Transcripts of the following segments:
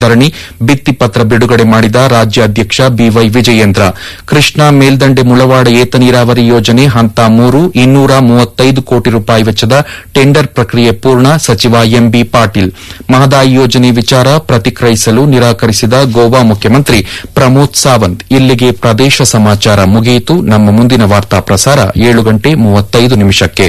ವಿತರಣೆ ಭಿತ್ತಿಪತ್ರ ಬಿಡುಗಡೆ ಮಾಡಿದ ರಾಜ್ಯ ಅಧ್ಯಕ್ಷ ಬಿವೈ ವಿಜಯೇಂದ್ರ ಕೃಷ್ಣಾ ಮೇಲ್ದಂಡೆ ಮುಳವಾಡ ಏತ ನೀರಾವರಿ ಯೋಜನೆ ಹಂತ ಮೂರು ಇನ್ನೂರ ಮೂವತ್ತೈದು ಕೋಟಿ ರೂಪಾಯಿ ವೆಚ್ಚದ ಟೆಂಡರ್ ಪ್ರಕ್ರಿಯೆ ಪೂರ್ಣ ಸಚಿವ ಎಂಬಿ ಪಾಟೀಲ್ ಮಹದಾಯಿ ಯೋಜನೆ ವಿಚಾರ ಪ್ರತಿಕ್ರಿಯಿಸಲು ನಿರಾಕರಿಸಿದ ಗೋವಾ ಮುಖ್ಯಮಂತ್ರಿ ಪ್ರಮೋದ್ ಸಾವಂತ್ ಇಲ್ಲಿಗೆ ಪ್ರದೇಶ ಸಮಾಚಾರ ಮುಗಿಯಿತು ನಮ್ಮ ಮುಂದಿನ ವಾರ್ತಾ ಪ್ರಸಾರ ಏಳು ಗಂಟೆ ಮೂವತ್ತೈದು ನಿಮಿಷಕ್ಕೆ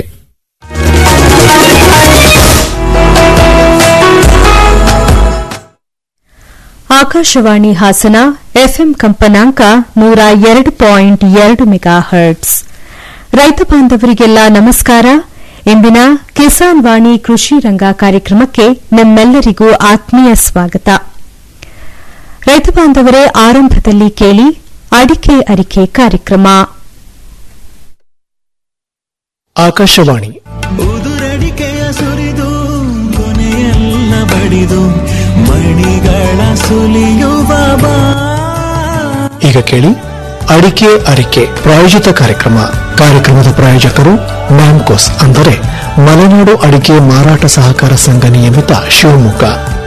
ಆಕಾಶವಾಣಿ ಹಾಸನ ಎಫ್ಎಂ ಕಂಪನಾಂಕ ನೂರ ಎರಡು ಪಾಯಿಂಟ್ ಎರಡು ಮೆಗಾ ಹರ್ಟ್ಸ್ ರೈತ ಬಾಂಧವರಿಗೆಲ್ಲ ನಮಸ್ಕಾರ ಇಂದಿನ ಕಿಸಾನ್ ವಾಣಿ ಕೃಷಿ ರಂಗ ಕಾರ್ಯಕ್ರಮಕ್ಕೆ ನಿಮ್ಮೆಲ್ಲರಿಗೂ ಆತ್ಮೀಯ ಸ್ವಾಗತ ರೈತ ಬಾಂಧವರೇ ಆರಂಭದಲ್ಲಿ ಕೇಳಿ ಅಡಿಕೆ ಅರಿಕೆ ಕಾರ್ಯಕ್ರಮ ಆಕಾಶವಾಣಿ ಉದುರಡಿಕೆಯ ಸುರಿದು ಕೊನೆಯೆಲ್ಲ ಬಡಿದು ಮಣಿಗಳ ಸುಲಿಯುವ ಬಾ ಈಗ ಕೇಳಿ ಅಡಿಕೆ ಅರಿಕೆ ಪ್ರಾಯೋಜಿತ ಕಾರ್ಯಕ್ರಮ ಕಾರ್ಯಕ್ರಮದ ಪ್ರಾಯೋಜಕರು ಮ್ಯಾಂಕೋಸ್ ಅಂದರೆ ಮಲೆನಾಡು ಅಡಿಕೆ ಮಾರಾಟ ಸಹಕಾರ ಸಂಘ ನಿಯಮಿತ ಶಿವಮೊಗ್ಗ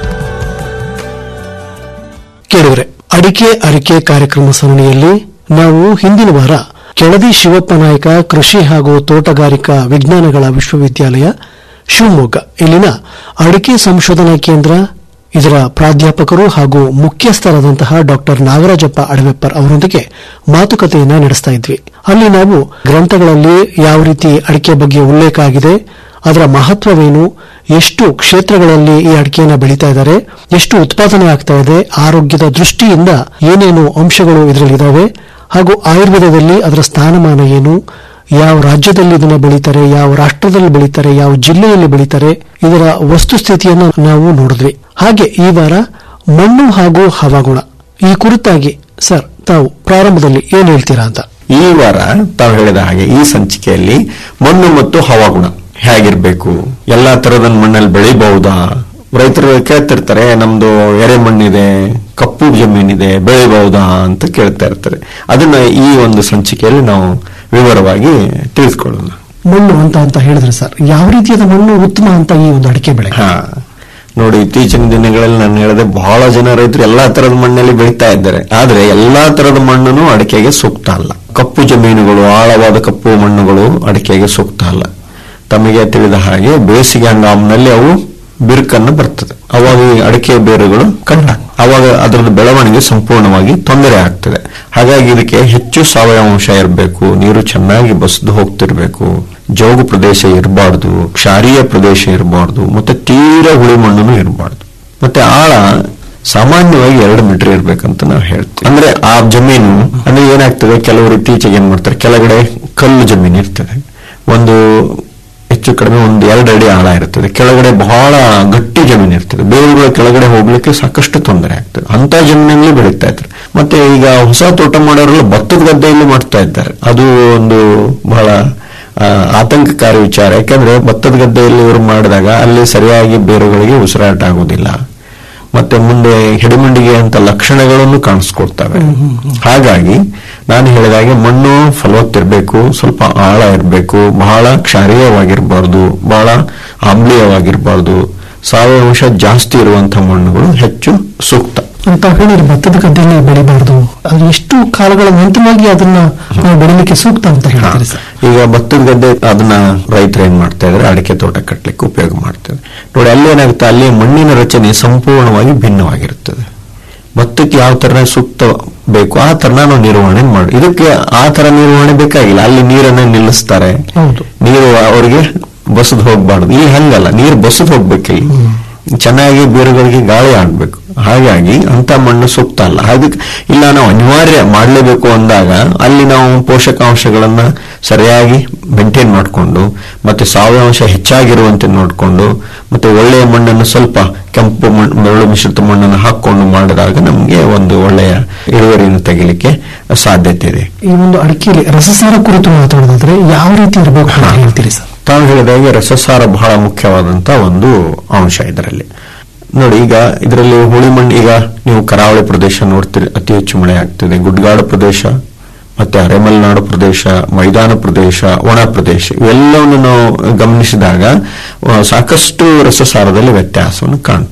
ಕೇಳಿದ್ರೆ ಅಡಿಕೆ ಅರಿಕೆ ಕಾರ್ಯಕ್ರಮ ಸರಣಿಯಲ್ಲಿ ನಾವು ಹಿಂದಿನ ವಾರ ಕೆಳದಿ ಶಿವಪ್ಪ ನಾಯಕ ಕೃಷಿ ಹಾಗೂ ತೋಟಗಾರಿಕಾ ವಿಜ್ಞಾನಗಳ ವಿಶ್ವವಿದ್ಯಾಲಯ ಶಿವಮೊಗ್ಗ ಇಲ್ಲಿನ ಅಡಿಕೆ ಸಂಶೋಧನಾ ಕೇಂದ್ರ ಇದರ ಪ್ರಾಧ್ಯಾಪಕರು ಹಾಗೂ ಮುಖ್ಯಸ್ಥರಾದಂತಹ ಡಾಕ್ಟರ್ ನಾಗರಾಜಪ್ಪ ಅಡವೆಪ್ಪರ್ ಅವರೊಂದಿಗೆ ಮಾತುಕತೆಯನ್ನ ನಡೆಸ್ತಾ ಇದ್ವಿ ಅಲ್ಲಿ ನಾವು ಗ್ರಂಥಗಳಲ್ಲಿ ಯಾವ ರೀತಿ ಅಡಿಕೆ ಬಗ್ಗೆ ಉಲ್ಲೇಖ ಆಗಿದೆ ಅದರ ಮಹತ್ವವೇನು ಎಷ್ಟು ಕ್ಷೇತ್ರಗಳಲ್ಲಿ ಈ ಅಡಿಕೆಯನ್ನ ಬೆಳೀತಾ ಇದ್ದಾರೆ ಎಷ್ಟು ಉತ್ಪಾದನೆ ಆಗ್ತಾ ಇದೆ ಆರೋಗ್ಯದ ದೃಷ್ಟಿಯಿಂದ ಏನೇನು ಅಂಶಗಳು ಇದರಲ್ಲಿದ್ದಾವೆ ಹಾಗೂ ಆಯುರ್ವೇದದಲ್ಲಿ ಅದರ ಸ್ಥಾನಮಾನ ಏನು ಯಾವ ರಾಜ್ಯದಲ್ಲಿ ಇದನ್ನ ಬೆಳೀತಾರೆ ಯಾವ ರಾಷ್ಟ್ರದಲ್ಲಿ ಬೆಳೀತಾರೆ ಯಾವ ಜಿಲ್ಲೆಯಲ್ಲಿ ಬೆಳೀತಾರೆ ಇದರ ವಸ್ತುಸ್ಥಿತಿಯನ್ನು ನಾವು ನೋಡಿದ್ವಿ ಹಾಗೆ ಈ ವಾರ ಮಣ್ಣು ಹಾಗೂ ಹವಾಗುಣ ಈ ಕುರಿತಾಗಿ ಸರ್ ತಾವು ಪ್ರಾರಂಭದಲ್ಲಿ ಏನ್ ಹೇಳ್ತೀರಾ ಅಂತ ಈ ವಾರ ತಾವು ಹೇಳಿದ ಹಾಗೆ ಈ ಸಂಚಿಕೆಯಲ್ಲಿ ಮಣ್ಣು ಮತ್ತು ಹವಾಗುಣ ಹೇಗಿರ್ಬೇಕು ಎಲ್ಲಾ ತರದ ಮಣ್ಣಲ್ಲಿ ಬೆಳಿಬಹುದಾ ರೈತರು ಕೇಳ್ತಿರ್ತಾರೆ ನಮ್ದು ಎರೆ ಮಣ್ಣಿದೆ ಕಪ್ಪು ಜಮೀನಿದೆ ಬೆಳಿಬಹುದಾ ಅಂತ ಕೇಳ್ತಾ ಇರ್ತಾರೆ ಅದನ್ನ ಈ ಒಂದು ಸಂಚಿಕೆಯಲ್ಲಿ ನಾವು ವಿವರವಾಗಿ ತಿಳಿಸ್ಕೊಳ್ಳೋಣ ಮಣ್ಣು ಅಂತ ಅಂತ ಹೇಳಿದ್ರೆ ಸರ್ ಯಾವ ರೀತಿಯಾದ ಮಣ್ಣು ಉತ್ತಮ ಅಂತ ಈ ಒಂದು ಅಡಿಕೆ ಬೆಳೆ ಹಾ ನೋಡಿ ಇತ್ತೀಚಿನ ದಿನಗಳಲ್ಲಿ ನಾನು ಹೇಳಿದೆ ಬಹಳ ಜನ ರೈತರು ಎಲ್ಲಾ ತರದ ಮಣ್ಣಲ್ಲಿ ಬೆಳೀತಾ ಇದ್ದಾರೆ ಆದ್ರೆ ಎಲ್ಲಾ ತರದ ಮಣ್ಣನ್ನು ಅಡಿಕೆಗೆ ಸೂಕ್ತ ಅಲ್ಲ ಕಪ್ಪು ಜಮೀನುಗಳು ಆಳವಾದ ಕಪ್ಪು ಮಣ್ಣುಗಳು ಅಡಿಕೆಗೆ ಸೂಕ್ತ ಅಲ್ಲ ತಮಗೆ ತಿಳಿದ ಹಾಗೆ ಬೇಸಿಗೆ ಹಂಗಾಮಿನಲ್ಲಿ ಅವು ಬಿರುಕನ್ನು ಬರ್ತದೆ ಅವಾಗ ಈ ಅಡಿಕೆ ಬೇರುಗಳು ಕಟ್ಟ ಅವಾಗ ಅದರ ಬೆಳವಣಿಗೆ ಸಂಪೂರ್ಣವಾಗಿ ತೊಂದರೆ ಆಗ್ತದೆ ಹಾಗಾಗಿ ಇದಕ್ಕೆ ಹೆಚ್ಚು ಸಾವಯವ ಅಂಶ ಇರಬೇಕು ನೀರು ಚೆನ್ನಾಗಿ ಬಸಿದು ಹೋಗ್ತಿರ್ಬೇಕು ಜೋಗು ಪ್ರದೇಶ ಇರಬಾರ್ದು ಕ್ಷಾರೀಯ ಪ್ರದೇಶ ಇರಬಾರ್ದು ಮತ್ತೆ ತೀರಾ ಹುಳಿ ಮಣ್ಣು ಇರಬಾರ್ದು ಮತ್ತೆ ಆಳ ಸಾಮಾನ್ಯವಾಗಿ ಎರಡು ಮೀಟರ್ ಇರ್ಬೇಕಂತ ನಾವು ಹೇಳ್ತೀವಿ ಅಂದ್ರೆ ಆ ಜಮೀನು ಅಂದ್ರೆ ಏನಾಗ್ತದೆ ಕೆಲವರು ಇತ್ತೀಚೆಗೆ ಏನ್ ಮಾಡ್ತಾರೆ ಕೆಳಗಡೆ ಕಲ್ಲು ಜಮೀನು ಇರ್ತದೆ ಒಂದು ಹೆಚ್ಚು ಕಡಿಮೆ ಒಂದು ಎರಡು ಅಡಿ ಆಳ ಇರ್ತದೆ ಕೆಳಗಡೆ ಬಹಳ ಗಟ್ಟಿ ಜಮೀನು ಇರ್ತದೆ ಬೇರುಗಳ ಕೆಳಗಡೆ ಹೋಗ್ಲಿಕ್ಕೆ ಸಾಕಷ್ಟು ತೊಂದರೆ ಆಗ್ತದೆ ಅಂತ ಜಮೀನಲ್ಲಿ ಬೆಳೀತಾ ಇದ್ದಾರೆ ಮತ್ತೆ ಈಗ ಹೊಸ ತೋಟ ಮಾಡೋರೆಲ್ಲ ಭತ್ತದ ಗದ್ದೆಯಲ್ಲಿ ಮಾಡ್ತಾ ಇದ್ದಾರೆ ಅದು ಒಂದು ಬಹಳ ಆ, ಆತಂಕಕಾರಿ ವಿಚಾರ ಯಾಕಂದ್ರೆ ಭತ್ತದ ಗದ್ದೆಯಲ್ಲಿ ಇವರು ಮಾಡಿದಾಗ ಅಲ್ಲಿ ಸರಿಯಾಗಿ ಬೇರುಗಳಿಗೆ ಉಸಿರಾಟ ಆಗುವುದಿಲ್ಲ ಮತ್ತೆ ಮುಂದೆ ಹಿಡಿಮಂಡಿಗೆ ಅಂತ ಲಕ್ಷಣಗಳನ್ನು ಕಾಣಿಸ್ಕೊಡ್ತವೆ ಹಾಗಾಗಿ ನಾನು ಹೇಳಿದಾಗೆ ಮಣ್ಣು ಫಲವತ್ತಿರ್ಬೇಕು ಸ್ವಲ್ಪ ಆಳ ಇರಬೇಕು ಬಹಳ ಕ್ಷಾರೀಯವಾಗಿರಬಾರ್ದು ಬಹಳ ಆಮ್ಲೀಯವಾಗಿರಬಾರ್ದು ಸಾವಯವ ಅಂಶ ಜಾಸ್ತಿ ಇರುವಂತಹ ಮಣ್ಣುಗಳು ಹೆಚ್ಚು ಸೂಕ್ತ ಅಂತ ಹೇಳಿದ್ರೆ ಭತ್ತದ ಗದ್ದೆಯಲ್ಲಿ ಬೆಳಿಬಾರ್ದು ಅದು ಎಷ್ಟು ಕಾಲಗಳ ನಂತರವಾಗಿ ಅದನ್ನ ನಾವು ಬೆಳಿಲಿಕ್ಕೆ ಸೂಕ್ತ ಅಂತ ಹೇಳ್ತಾರೆ ಸರ್ ಈಗ ಭತ್ತದ ಗದ್ದೆ ಅದನ್ನ ರೈತರು ಏನ್ ಮಾಡ್ತಾ ಇದ್ರೆ ಅಡಿಕೆ ತೋಟ ಕಟ್ಟಲಿಕ್ಕೆ ಉಪಯೋಗ ಮಾಡ್ತಾರೆ ನೋಡಿ ಅಲ್ಲಿ ಏನಾಗುತ್ತೆ ಅಲ್ಲಿ ಮಣ್ಣಿನ ರಚನೆ ಸಂಪೂರ್ಣವಾಗಿ ಭಿನ್ನವಾಗಿರುತ್ತದೆ ಭತ್ತಕ್ಕೆ ಯಾವ ತರ ಸೂಕ್ತ ಬೇಕು ಆ ತರ ನಾವು ನಿರ್ವಹಣೆ ಮಾಡಿ ಇದಕ್ಕೆ ಆ ತರ ನಿರ್ವಹಣೆ ಬೇಕಾಗಿಲ್ಲ ಅಲ್ಲಿ ನೀರನ್ನ ನಿಲ್ಲಿಸ್ತಾರೆ ಹೌದು. ನೀರು ಅವರಿಗೆ ಬಸದ್ ಹೋಗ್ಬಾರ್ದು ಇಲ್ಲಿ ಹಂಗಲ್ಲ ನೀರು ಬಸದ್ ಹೋಗ್ಬೇಕಿಲ್ಲಿ ಚೆನ್ನಾಗಿ ಬೇರುಗಳಿಗೆ ಗಾಳಿ ಆಗ್ಬೇಕು ಹಾಗಾಗಿ ಅಂತ ಮಣ್ಣು ಸೂಕ್ತ ಅಲ್ಲ ಅದಕ್ಕೆ ಇಲ್ಲ ನಾವು ಅನಿವಾರ್ಯ ಮಾಡಲೇಬೇಕು ಅಂದಾಗ ಅಲ್ಲಿ ನಾವು ಪೋಷಕಾಂಶಗಳನ್ನ ಸರಿಯಾಗಿ ಮೇಂಟೈನ್ ಮಾಡಿಕೊಂಡು ಮತ್ತೆ ಸಾವಯವಾಂಶ ಹೆಚ್ಚಾಗಿರುವಂತೆ ನೋಡಿಕೊಂಡು ಮತ್ತೆ ಒಳ್ಳೆಯ ಮಣ್ಣನ್ನು ಸ್ವಲ್ಪ ಕೆಂಪು ಮಣ್ಣು ಮರಳು ಮಿಶ್ರಿತ ಮಣ್ಣನ್ನು ಹಾಕೊಂಡು ಮಾಡಿದಾಗ ನಮಗೆ ಒಂದು ಒಳ್ಳೆಯ ಇಳುವರಿಯನ್ನು ತೆಗಿಲಿಕ್ಕೆ ಸಾಧ್ಯತೆ ಇದೆ ಈ ಒಂದು ಅಡಿಕೆಯಲ್ಲಿ ರಸಸಾರ ಕುರಿತು ಮಾತಾಡೋದಾದ್ರೆ ಯಾವ ರೀತಿ ಇರಬೇಕು ಅಂತ ಹೇಳ್ತೀರಿ ಸರ್ ತಾವು ಹೇಳಿದಾಗೆ ರಸಸಾರ ಬಹಳ ಮುಖ್ಯವಾದಂತ ಒಂದು ಅಂಶ ಇದರಲ್ಲಿ ನೋಡಿ ಈಗ ಇದರಲ್ಲಿ ಹುಳಿ ಮಣ್ಣು ಈಗ ನೀವು ಕರಾವಳಿ ಪ್ರದೇಶ ನೋಡ್ತೀರಿ ಅತಿ ಹೆಚ್ಚು ಮಳೆ ಆಗ್ತಿದೆ ಗುಡ್ಗಾಡು ಪ್ರದೇಶ ಮತ್ತೆ ಅರೆಮಲೆನಾಡು ಪ್ರದೇಶ ಮೈದಾನ ಪ್ರದೇಶ ಒಣ ಪ್ರದೇಶ ಇವೆಲ್ಲವನ್ನು ನಾವು ಗಮನಿಸಿದಾಗ ಆ, ಸಾಕಷ್ಟು ರಸಸಾರದಲ್ಲಿ ವ್ಯತ್ಯಾಸವನ್ನು ಕಾಣ್ತೀವಿ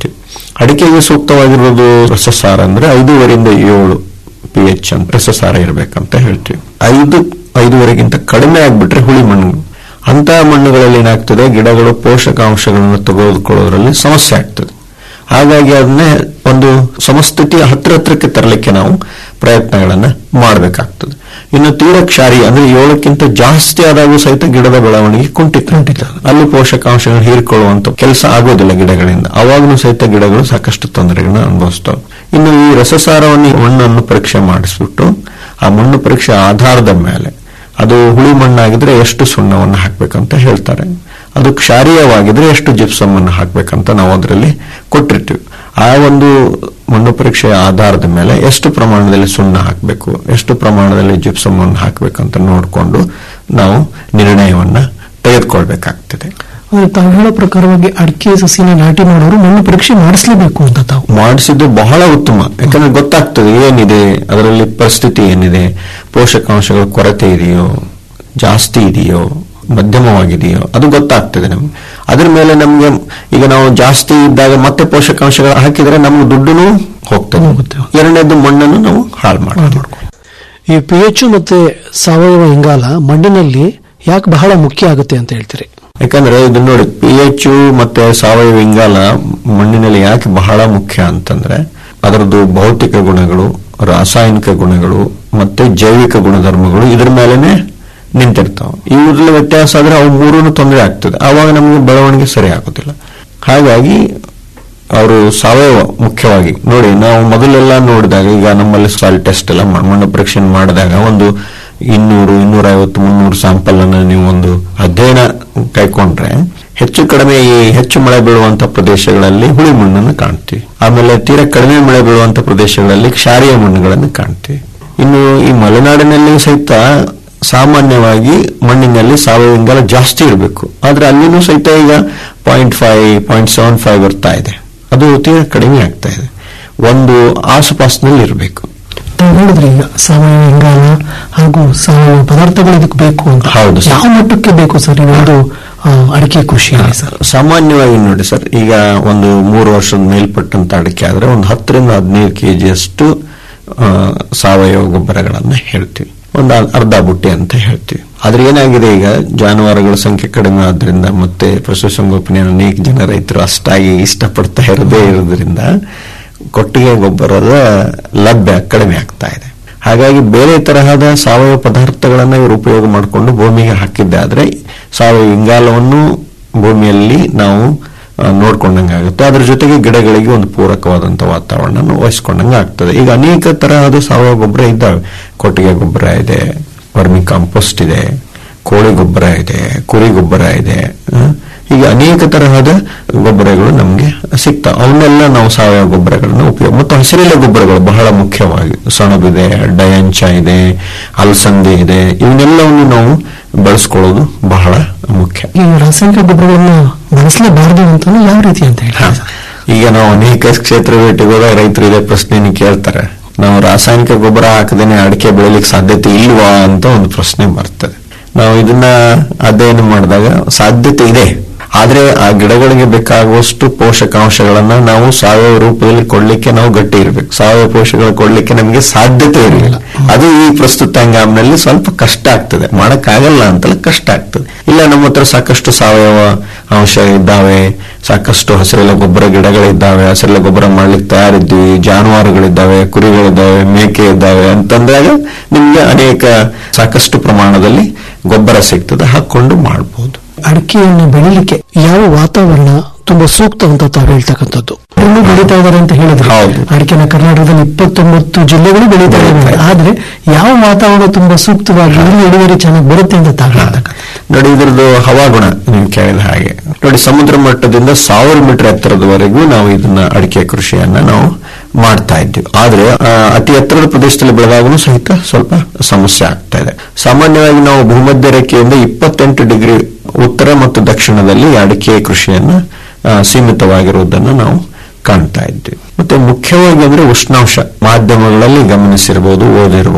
ಅಡಿಕೆಗೆ ಸೂಕ್ತವಾಗಿರೋದು ರಸಸಾರ ಅಂದ್ರೆ ಐದೂವರೆಯಿಂದ ಏಳು ಪಿ ಎಚ್ ಅಂತ ರಸಸಾರ ಇರಬೇಕಂತ ಹೇಳ್ತೀವಿ ಐದು ಐದೂವರೆಗಿಂತ ಕಡಿಮೆ ಆಗ್ಬಿಟ್ರೆ ಹುಳಿ ಮಣ್ಣು ಅಂತಹ ಮಣ್ಣುಗಳಲ್ಲಿ ಏನಾಗ್ತದೆ ಗಿಡಗಳು ಪೋಷಕಾಂಶಗಳನ್ನು ತೆಗೆದುಕೊಳ್ಳೋದ್ರಲ್ಲಿ ಸಮಸ್ಯೆ ಆಗ್ತದೆ ಹಾಗಾಗಿ ಅದನ್ನೇ ಒಂದು ಸಮಸ್ಥಿತಿಯ ಹತ್ರ ಹತ್ರಕ್ಕೆ ತರಲಿಕ್ಕೆ ನಾವು ಪ್ರಯತ್ನಗಳನ್ನ ಮಾಡಬೇಕಾಗ್ತದೆ ಇನ್ನು ತೀರ ಕ್ಷಾರಿ ಅಂದ್ರೆ ಏಳಕ್ಕಿಂತ ಜಾಸ್ತಿ ಆದಾಗೂ ಸಹಿತ ಗಿಡದ ಬೆಳವಣಿಗೆ ಕುಂಠಿತ ಕುಂಠಿತ. ಅಲ್ಲಿ ಪೋಷಕಾಂಶಗಳನ್ನು ಹೀರಿಕೊಳ್ಳುವಂತ ಕೆಲಸ ಆಗೋದಿಲ್ಲ ಗಿಡಗಳಿಂದ ಅವಾಗಲೂ ಸಹಿತ ಗಿಡಗಳು ಸಾಕಷ್ಟು ತೊಂದರೆಗಳನ್ನ ಅನುಭವಿಸ್ತವೆ ಇನ್ನು ಈ ರಸಸಾರವನ್ನು ಈ ಮಣ್ಣನ್ನು ಪರೀಕ್ಷೆ ಮಾಡಿಸ್ಬಿಟ್ಟು ಆ ಮಣ್ಣು ಪರೀಕ್ಷೆ ಆಧಾರದ ಮೇಲೆ ಅದು ಹುಳಿ ಮಣ್ಣಾಗಿದ್ರೆ ಎಷ್ಟು ಸುಣ್ಣವನ್ನು ಹಾಕ್ಬೇಕಂತ ಹೇಳ್ತಾರೆ ಅದು ಕ್ಷಾರೀಯವಾಗಿದ್ರೆ ಎಷ್ಟು ಜಿಪ್ಸಮ್ ಅನ್ನು ಹಾಕ್ಬೇಕಂತ ನಾವು ಅದರಲ್ಲಿ ಕೊಟ್ಟಿರ್ತೀವಿ ಆ ಒಂದು ಮಣ್ಣು ಪರೀಕ್ಷೆಯ ಆಧಾರದ ಮೇಲೆ ಎಷ್ಟು ಪ್ರಮಾಣದಲ್ಲಿ ಸುಣ್ಣ ಹಾಕಬೇಕು ಎಷ್ಟು ಪ್ರಮಾಣದಲ್ಲಿ ಜಿಪ್ಸಮ್ ಅನ್ನು ಹಾಕಬೇಕಂತ ನೋಡಿಕೊಂಡು ನಾವು ನಿರ್ಣಯವನ್ನ ತೆಗೆದುಕೊಳ್ಬೇಕಾಗ್ತದೆ ಅಂದ್ರೆ ತಾವು ಹೇಳೋ ಪ್ರಕಾರವಾಗಿ ಅಡಿಕೆ ಸಸಿನ ನಾಟಿ ಮಾಡೋರು ಮಣ್ಣು ಪರೀಕ್ಷೆ ಮಾಡಿಸ್ಲೇಬೇಕು ಅಂತ ತಾವು ಮಾಡಿಸಿದ್ದು ಬಹಳ ಉತ್ತಮ ಯಾಕಂದ್ರೆ ಗೊತ್ತಾಗ್ತದೆ ಏನಿದೆ ಅದರಲ್ಲಿ ಪರಿಸ್ಥಿತಿ ಏನಿದೆ ಪೋಷಕಾಂಶಗಳ ಕೊರತೆ ಇದೆಯೋ ಜಾಸ್ತಿ ಇದೆಯೋ ಮಧ್ಯಮವಾಗಿದೆಯೋ ಅದು ಗೊತ್ತಾಗ್ತದೆ ನಮ್ಗೆ ಅದ್ರ ಮೇಲೆ ನಮ್ಗೆ ಈಗ ನಾವು ಜಾಸ್ತಿ ಇದ್ದಾಗ ಮತ್ತೆ ಪೋಷಕಾಂಶಗಳು ಹಾಕಿದ್ರೆ ನಮ್ಗೆ ದುಡ್ಡುನು ಹೋಗ್ತದೆ ಹೋಗುತ್ತೆ. ಎರಡನೇದು ಮಣ್ಣನ್ನು ನಾವು ಹಾಳು ಮಾಡ್ತೀವಿ ಈ ಪಿ ಎಚ್ ಮತ್ತೆ ಸಾವಯವ ಇಂಗಾಲ ಮಣ್ಣಿನಲ್ಲಿ ಯಾಕೆ ಬಹಳ ಮುಖ್ಯ ಆಗುತ್ತೆ ಅಂತ ಹೇಳ್ತೀರಿ ಯಾಕಂದ್ರೆ ಇದು ನೋಡಿ ಪಿ ಎಚ್ ಮತ್ತೆ ಸಾವಯವ ಇಂಗಾಲ ಮಣ್ಣಿನಲ್ಲಿ ಯಾಕೆ ಬಹಳ ಮುಖ್ಯ ಅಂತಂದ್ರೆ ಅದರದ್ದು ಭೌತಿಕ ಗುಣಗಳು ರಾಸಾಯನಿಕ ಗುಣಗಳು ಮತ್ತೆ ಜೈವಿಕ ಗುಣಧರ್ಮಗಳು ಇದ್ರ ಮೇಲೆನೆ ನಿಂತಿರ್ತಾವ ಇವ್ರಲ್ಲಿ ವ್ಯತ್ಯಾಸ ಆದ್ರೆ ಅವು ಮೂರೂ ತೊಂದರೆ ಆಗ್ತದೆ ಆವಾಗ ನಮಗೆ ಬೆಳವಣಿಗೆ ಸರಿ ಆಗೋದಿಲ್ಲ ಹಾಗಾಗಿ ಅವರು ಸಾವಯವ ಮುಖ್ಯವಾಗಿ ನೋಡಿ ನಾವು ಮೊದಲೆಲ್ಲ ನೋಡಿದಾಗ ಈಗ ನಮ್ಮಲ್ಲಿ ಸಾಯಿಲ್ ಟೆಸ್ಟ್ ಎಲ್ಲ ಮಾಡ್- ಮಣ್ಣು ಪರೀಕ್ಷೆ ಮಾಡಿದಾಗ ಒಂದು ಇನ್ನೂರು ಇನ್ನೂರ ಐವತ್ತು ಮುನ್ನೂರು ಸ್ಯಾಂಪಲ್ ಅನ್ನ ನೀವು ಒಂದು ಅಧ್ಯಯನ ಕೈಕೊಂಡ್ರೆ ಹೆಚ್ಚು ಕಡಿಮೆ ಈ ಹೆಚ್ಚು ಮಳೆ ಬೀಳುವಂತ ಪ್ರದೇಶಗಳಲ್ಲಿ ಹುಳಿ ಮಣ್ಣನ್ನು ಕಾಣ್ತೀವಿ ಆಮೇಲೆ ತೀರಾ ಕಡಿಮೆ ಮಳೆ ಬೀಳುವಂತ ಪ್ರದೇಶಗಳಲ್ಲಿ ಕ್ಷಾರೀಯ ಮಣ್ಣುಗಳನ್ನು ಕಾಣ್ತೀವಿ ಇನ್ನು ಈ ಮಲೆನಾಡಿನಲ್ಲಿ ಸಹಿತ ಸಾಮಾನ್ಯವಾಗಿ ಮಣ್ಣಿನಲ್ಲಿ ಸಾವಯವ ಇಂಗಾಲ ಜಾಸ್ತಿ ಇರಬೇಕು ಆದ್ರೆ ಅಲ್ಲಿನೂ ಸಹಿತ ಈಗ point five point seven five ಬರ್ತಾ ಇದೆ ಅದು ತೀರಾ ಕಡಿಮೆ ಆಗ್ತಾ ಇದೆ ಒಂದು ಆಸುಪಾಸಿನಲ್ಲಿ ಇರಬೇಕು ತಾವು ಹೇಳಿದ್ರಿ ಈಗ ಸಾವಯವ ಇಂಗಾಲ ಹಾಗೂ ಸಾವಯವ ಪದಾರ್ಥಗಳು ಇದಕ್ಕೆ ಬೇಕು ಅಂತ ಹೌದು ಸರ್. ಯಾವ ಮಟ್ಟಕ್ಕೆ ಬೇಕು ಸರ್ ಈ ಒಂದು ಆ, ಅಡಿಕೆ ಕೃಷಿಯಲ್ಲಿ ಸರ್ ಸಾಮಾನ್ಯವಾಗಿ ನೋಡಿ ಸರ್ ಈಗ ಒಂದು ಮೂರು ವರ್ಷದ ಮೇಲ್ಪಟ್ಟಂತ ಅಡಿಕೆ ಆದ್ರೆ ಒಂದು ಹತ್ತರಿಂದ ಹದಿನೈದು ಕೆಜಿಯಷ್ಟು ಸಾವಯವ ಗೊಬ್ಬರಗಳನ್ನ ಹೇಳ್ತೀವಿ ಒಂದು ಅರ್- ಅರ್ಧ ಬುಟ್ಟಿ ಅಂತ ಹೇಳ್ತೀವಿ ಆದ್ರೆ ಏನಾಗಿದೆ ಈಗ ಜಾನುವಾರುಗಳ ಸಂಖ್ಯೆ ಕಡಿಮೆ ಆದ್ರಿಂದ ಮತ್ತೆ ಪಶುಸಂಗೋಪನೆಯನ್ನು ಅನೇಕ ಜನ ರೈತರು ಅಷ್ಟಾಗಿ ಇಷ್ಟಪಡ್ತಾ ಇರದೇ ಇರೋದ್ರಿಂದ ಕೊಟ್ಟಿಗೆ ಗೊಬ್ಬರದ ಲಭ್ಯ ಕಡಿಮೆ ಆಗ್ತಾ ಇದೆ ಹಾಗಾಗಿ ಬೇರೆ ತರಹದ ಸಾವಯವ ಪದಾರ್ಥಗಳನ್ನ ಇವರು ಉಪಯೋಗ ಮಾಡಿಕೊಂಡು ಭೂಮಿಗೆ ಹಾಕಿದ್ದಾದ್ರೆ ಸಾವಯವ ಇಂಗಾಲವನ್ನು ಭೂಮಿಯಲ್ಲಿ ನಾವು ಆ, ನೋಡ್ಕೊಂಡಂಗಾಗುತ್ತೆ ಅದ್ರ ಜೊತೆಗೆ ಗಿಡಗಳಿಗೆ ಒಂದು ಪೂರಕವಾದಂತ ವಾತಾವರಣ ವಹಿಸ್ಕೊಂಡಂಗೆ ಆಗ್ತದೆ ಈಗ ಅನೇಕ ತರಹದ ಸಾವಯವ ಗೊಬ್ಬರ ಇದ್ದಾವೆ ಕೊಟ್ಟಿಗೆ ಗೊಬ್ಬರ ಇದೆ ವರ್ಮಿ ಕಾಂಪೋಸ್ಟ್ ಇದೆ ಕೋಳಿ ಗೊಬ್ಬರ ಇದೆ ಕುರಿ ಗೊಬ್ಬರ ಇದೆ ಆ, ಹೀಗೆ ಅನೇಕ ತರಹದ ಗೊಬ್ಬರಗಳು ನಮಗೆ ಸಿಗ್ತಾವೆ ಅವನ್ನೆಲ್ಲ ನಾವು ಸಾವಯವ ಗೊಬ್ಬರಗಳನ್ನ ಉಪಯೋಗ ಮತ್ತು ಹಸಿರೆಲೆ ಗೊಬ್ಬರಗಳು ಬಹಳ ಮುಖ್ಯವಾಗಿ ಸೊಣಬಿದೆ ಡಯಾಂಚ ಇದೆ ಅಲಸಂದೆ ಇದೆ ಇವನ್ನೆಲ್ಲವನ್ನು ನಾವು ಬಳಸ್ಕೊಳ್ಳೋದು ಬಹಳ ಮುಖ್ಯ ಈ ರಾಸಾಯನಿಕ ಗೊಬ್ಬರಗಳನ್ನ ಬಳಸಲೇಬಾರದು ಅಂತಾನು ಯಾವ ರೀತಿ ಅಂತ ಹೇಳಿ ಹಾ. ಈಗ ನಾವು ಅನೇಕ ಕ್ಷೇತ್ರ ಭೇಟಿಗೆ ಹೋದಾಗ ರೈತರು ಇದೇ ಪ್ರಶ್ನೆ ಕೇಳ್ತಾರೆ ನಾವು ರಾಸಾಯನಿಕ ಗೊಬ್ಬರ ಹಾಕದೇನೆ ಅಡಿಕೆ ಬೆಳಿಲಿಕ್ಕೆ ಸಾಧ್ಯತೆ ಇಲ್ವಾ ಅಂತ ಒಂದು ಪ್ರಶ್ನೆ ಬರ್ತದೆ ನಾವು ಇದನ್ನ ಅಧ್ಯಯನ ಮಾಡಿದಾಗ ಸಾಧ್ಯತೆ ಇದೆ ಆದ್ರೆ ಆ ಗಿಡಗಳಿಗೆ ಬೇಕಾಗುವಷ್ಟು ಪೋಷಕಾಂಶಗಳನ್ನ ನಾವು ಸಾವಯವ ರೂಪದಲ್ಲಿ ಕೊಡ್ಲಿಕ್ಕೆ ನಾವು ಗಟ್ಟಿ ಇರಬೇಕು ಸಾವಯವ ಪೋಷಕಗಳು ಕೊಡ್ಲಿಕ್ಕೆ ನಮಗೆ ಸಾಧ್ಯತೆ ಇರಲಿಲ್ಲ ಅದು ಈ ಪ್ರಸ್ತುತ ಹಂಗಾಮಿನಲ್ಲಿ ಸ್ವಲ್ಪ ಕಷ್ಟ ಆಗ್ತದೆ ಮಾಡಕ್ಕಾಗಲ್ಲ ಅಂತಲ್ಲ ಕಷ್ಟ ಆಗ್ತದೆ ಇಲ್ಲ ನಮ್ಮ ಹತ್ರ ಸಾಕಷ್ಟು ಸಾವಯವ ಅಂಶ ಇದ್ದಾವೆ ಸಾಕಷ್ಟು ಹಸಿರೆಲೆ ಗೊಬ್ಬರ ಗಿಡಗಳಿದ್ದಾವೆ ಹಸಿರೆಲೆ ಗೊಬ್ಬರ ಮಾಡ್ಲಿಕ್ಕೆ ತಯಾರಿದ್ವಿ ಜಾನುವಾರುಗಳಿದ್ದಾವೆ ಕುರಿಗಳಿದ್ದಾವೆ ಮೇಕೆ ಇದ್ದಾವೆ ಅಂತಂದಾಗ ನಿಮ್ಗೆ ಅನೇಕ ಸಾಕಷ್ಟು ಪ್ರಮಾಣದಲ್ಲಿ ಗೊಬ್ಬರ ಸಿಗ್ತದೆ ಹಾಕೊಂಡು ಮಾಡ್ಬೋದು ಅಡಿಕೆಯನ್ನು ಬೆಳಿಲಿಕ್ಕೆ ಯಾವ ವಾತಾವರಣ ತುಂಬಾ ಸೂಕ್ತ ಅಂತ ತಾವು ಹೇಳ್ತಕ್ಕಂಥದ್ದು ಎಲ್ಲರೂ ಬೆಳೀತಾ ಇದ್ದಾರೆ ಅಂತ ಹೇಳಿದ್ರೆ ಹೌದು. ಅಡಿಕೆನ ಕರ್ನಾಟಕದಲ್ಲಿ ಇಪ್ಪತ್ತೊಂಬತ್ತು ಜಿಲ್ಲೆಗಳು ಬೆಳೀತಾ ಬೆಳೀತಾ ಇದ್ದಾರೆ ಇದೆ. ಆದ್ರೆ ಯಾವ ವಾತಾವರಣ ತುಂಬಾ ಸೂಕ್ತವಾಗಿ ಇಲ್ಲಿ ಇಳುವರಿ ಚೆನ್ನಾಗಿ ಬರುತ್ತೆ ಅಂತ ತಾವು ಹೇಳ್ತಕ್ಕಂಥ ನೋಡಿ ಇದ್ರದ್ದು ಹವಾಗುಣ ನೀವು ಕೇಳಿದ ಹಾಗೆ ನೋಡಿ ಸಮುದ್ರ ಮಟ್ಟದಿಂದ ಸಾವಿರ ಮೀಟರ್ ಎತ್ತರದವರೆಗೂ ನಾವು ಇದನ್ನ ಅಡಿಕೆ ಕೃಷಿಯನ್ನ ನಾವು ಮಾಡ್ತಾ ಇದ್ವಿ ಆದ್ರೆ ಆ, ಅತಿ ಎತ್ತರದ ಪ್ರದೇಶದಲ್ಲಿ ಬೆಳೆದಾಗೂ ಸಹಿತ ಸ್ವಲ್ಪ ಸಮಸ್ಯೆ ಆಗ್ತಾ ಇದೆ ಸಾಮಾನ್ಯವಾಗಿ ನಾವು ಭೂಮಧ್ಯ ರೇಖೆಯಿಂದ ಇಪ್ಪತ್ತೆಂಟು ಡಿಗ್ರಿ ಉತ್ತರ ಮತ್ತು ದಕ್ಷಿಣದಲ್ಲಿ ಅಡಿಕೆ ಕೃಷಿಯನ್ನ ಆ, ಸೀಮಿತವಾಗಿರುವುದನ್ನು ನಾವು ಕಾಣ್ತಾ ಇದ್ವಿ ಮತ್ತೆ ಮುಖ್ಯವಾಗಿ ಅಂದ್ರೆ ಉಷ್ಣಾಂಶ ಮಾಧ್ಯಮಗಳಲ್ಲಿ ಗಮನಿಸಿರಬಹುದು ಓದಿರಬಹುದು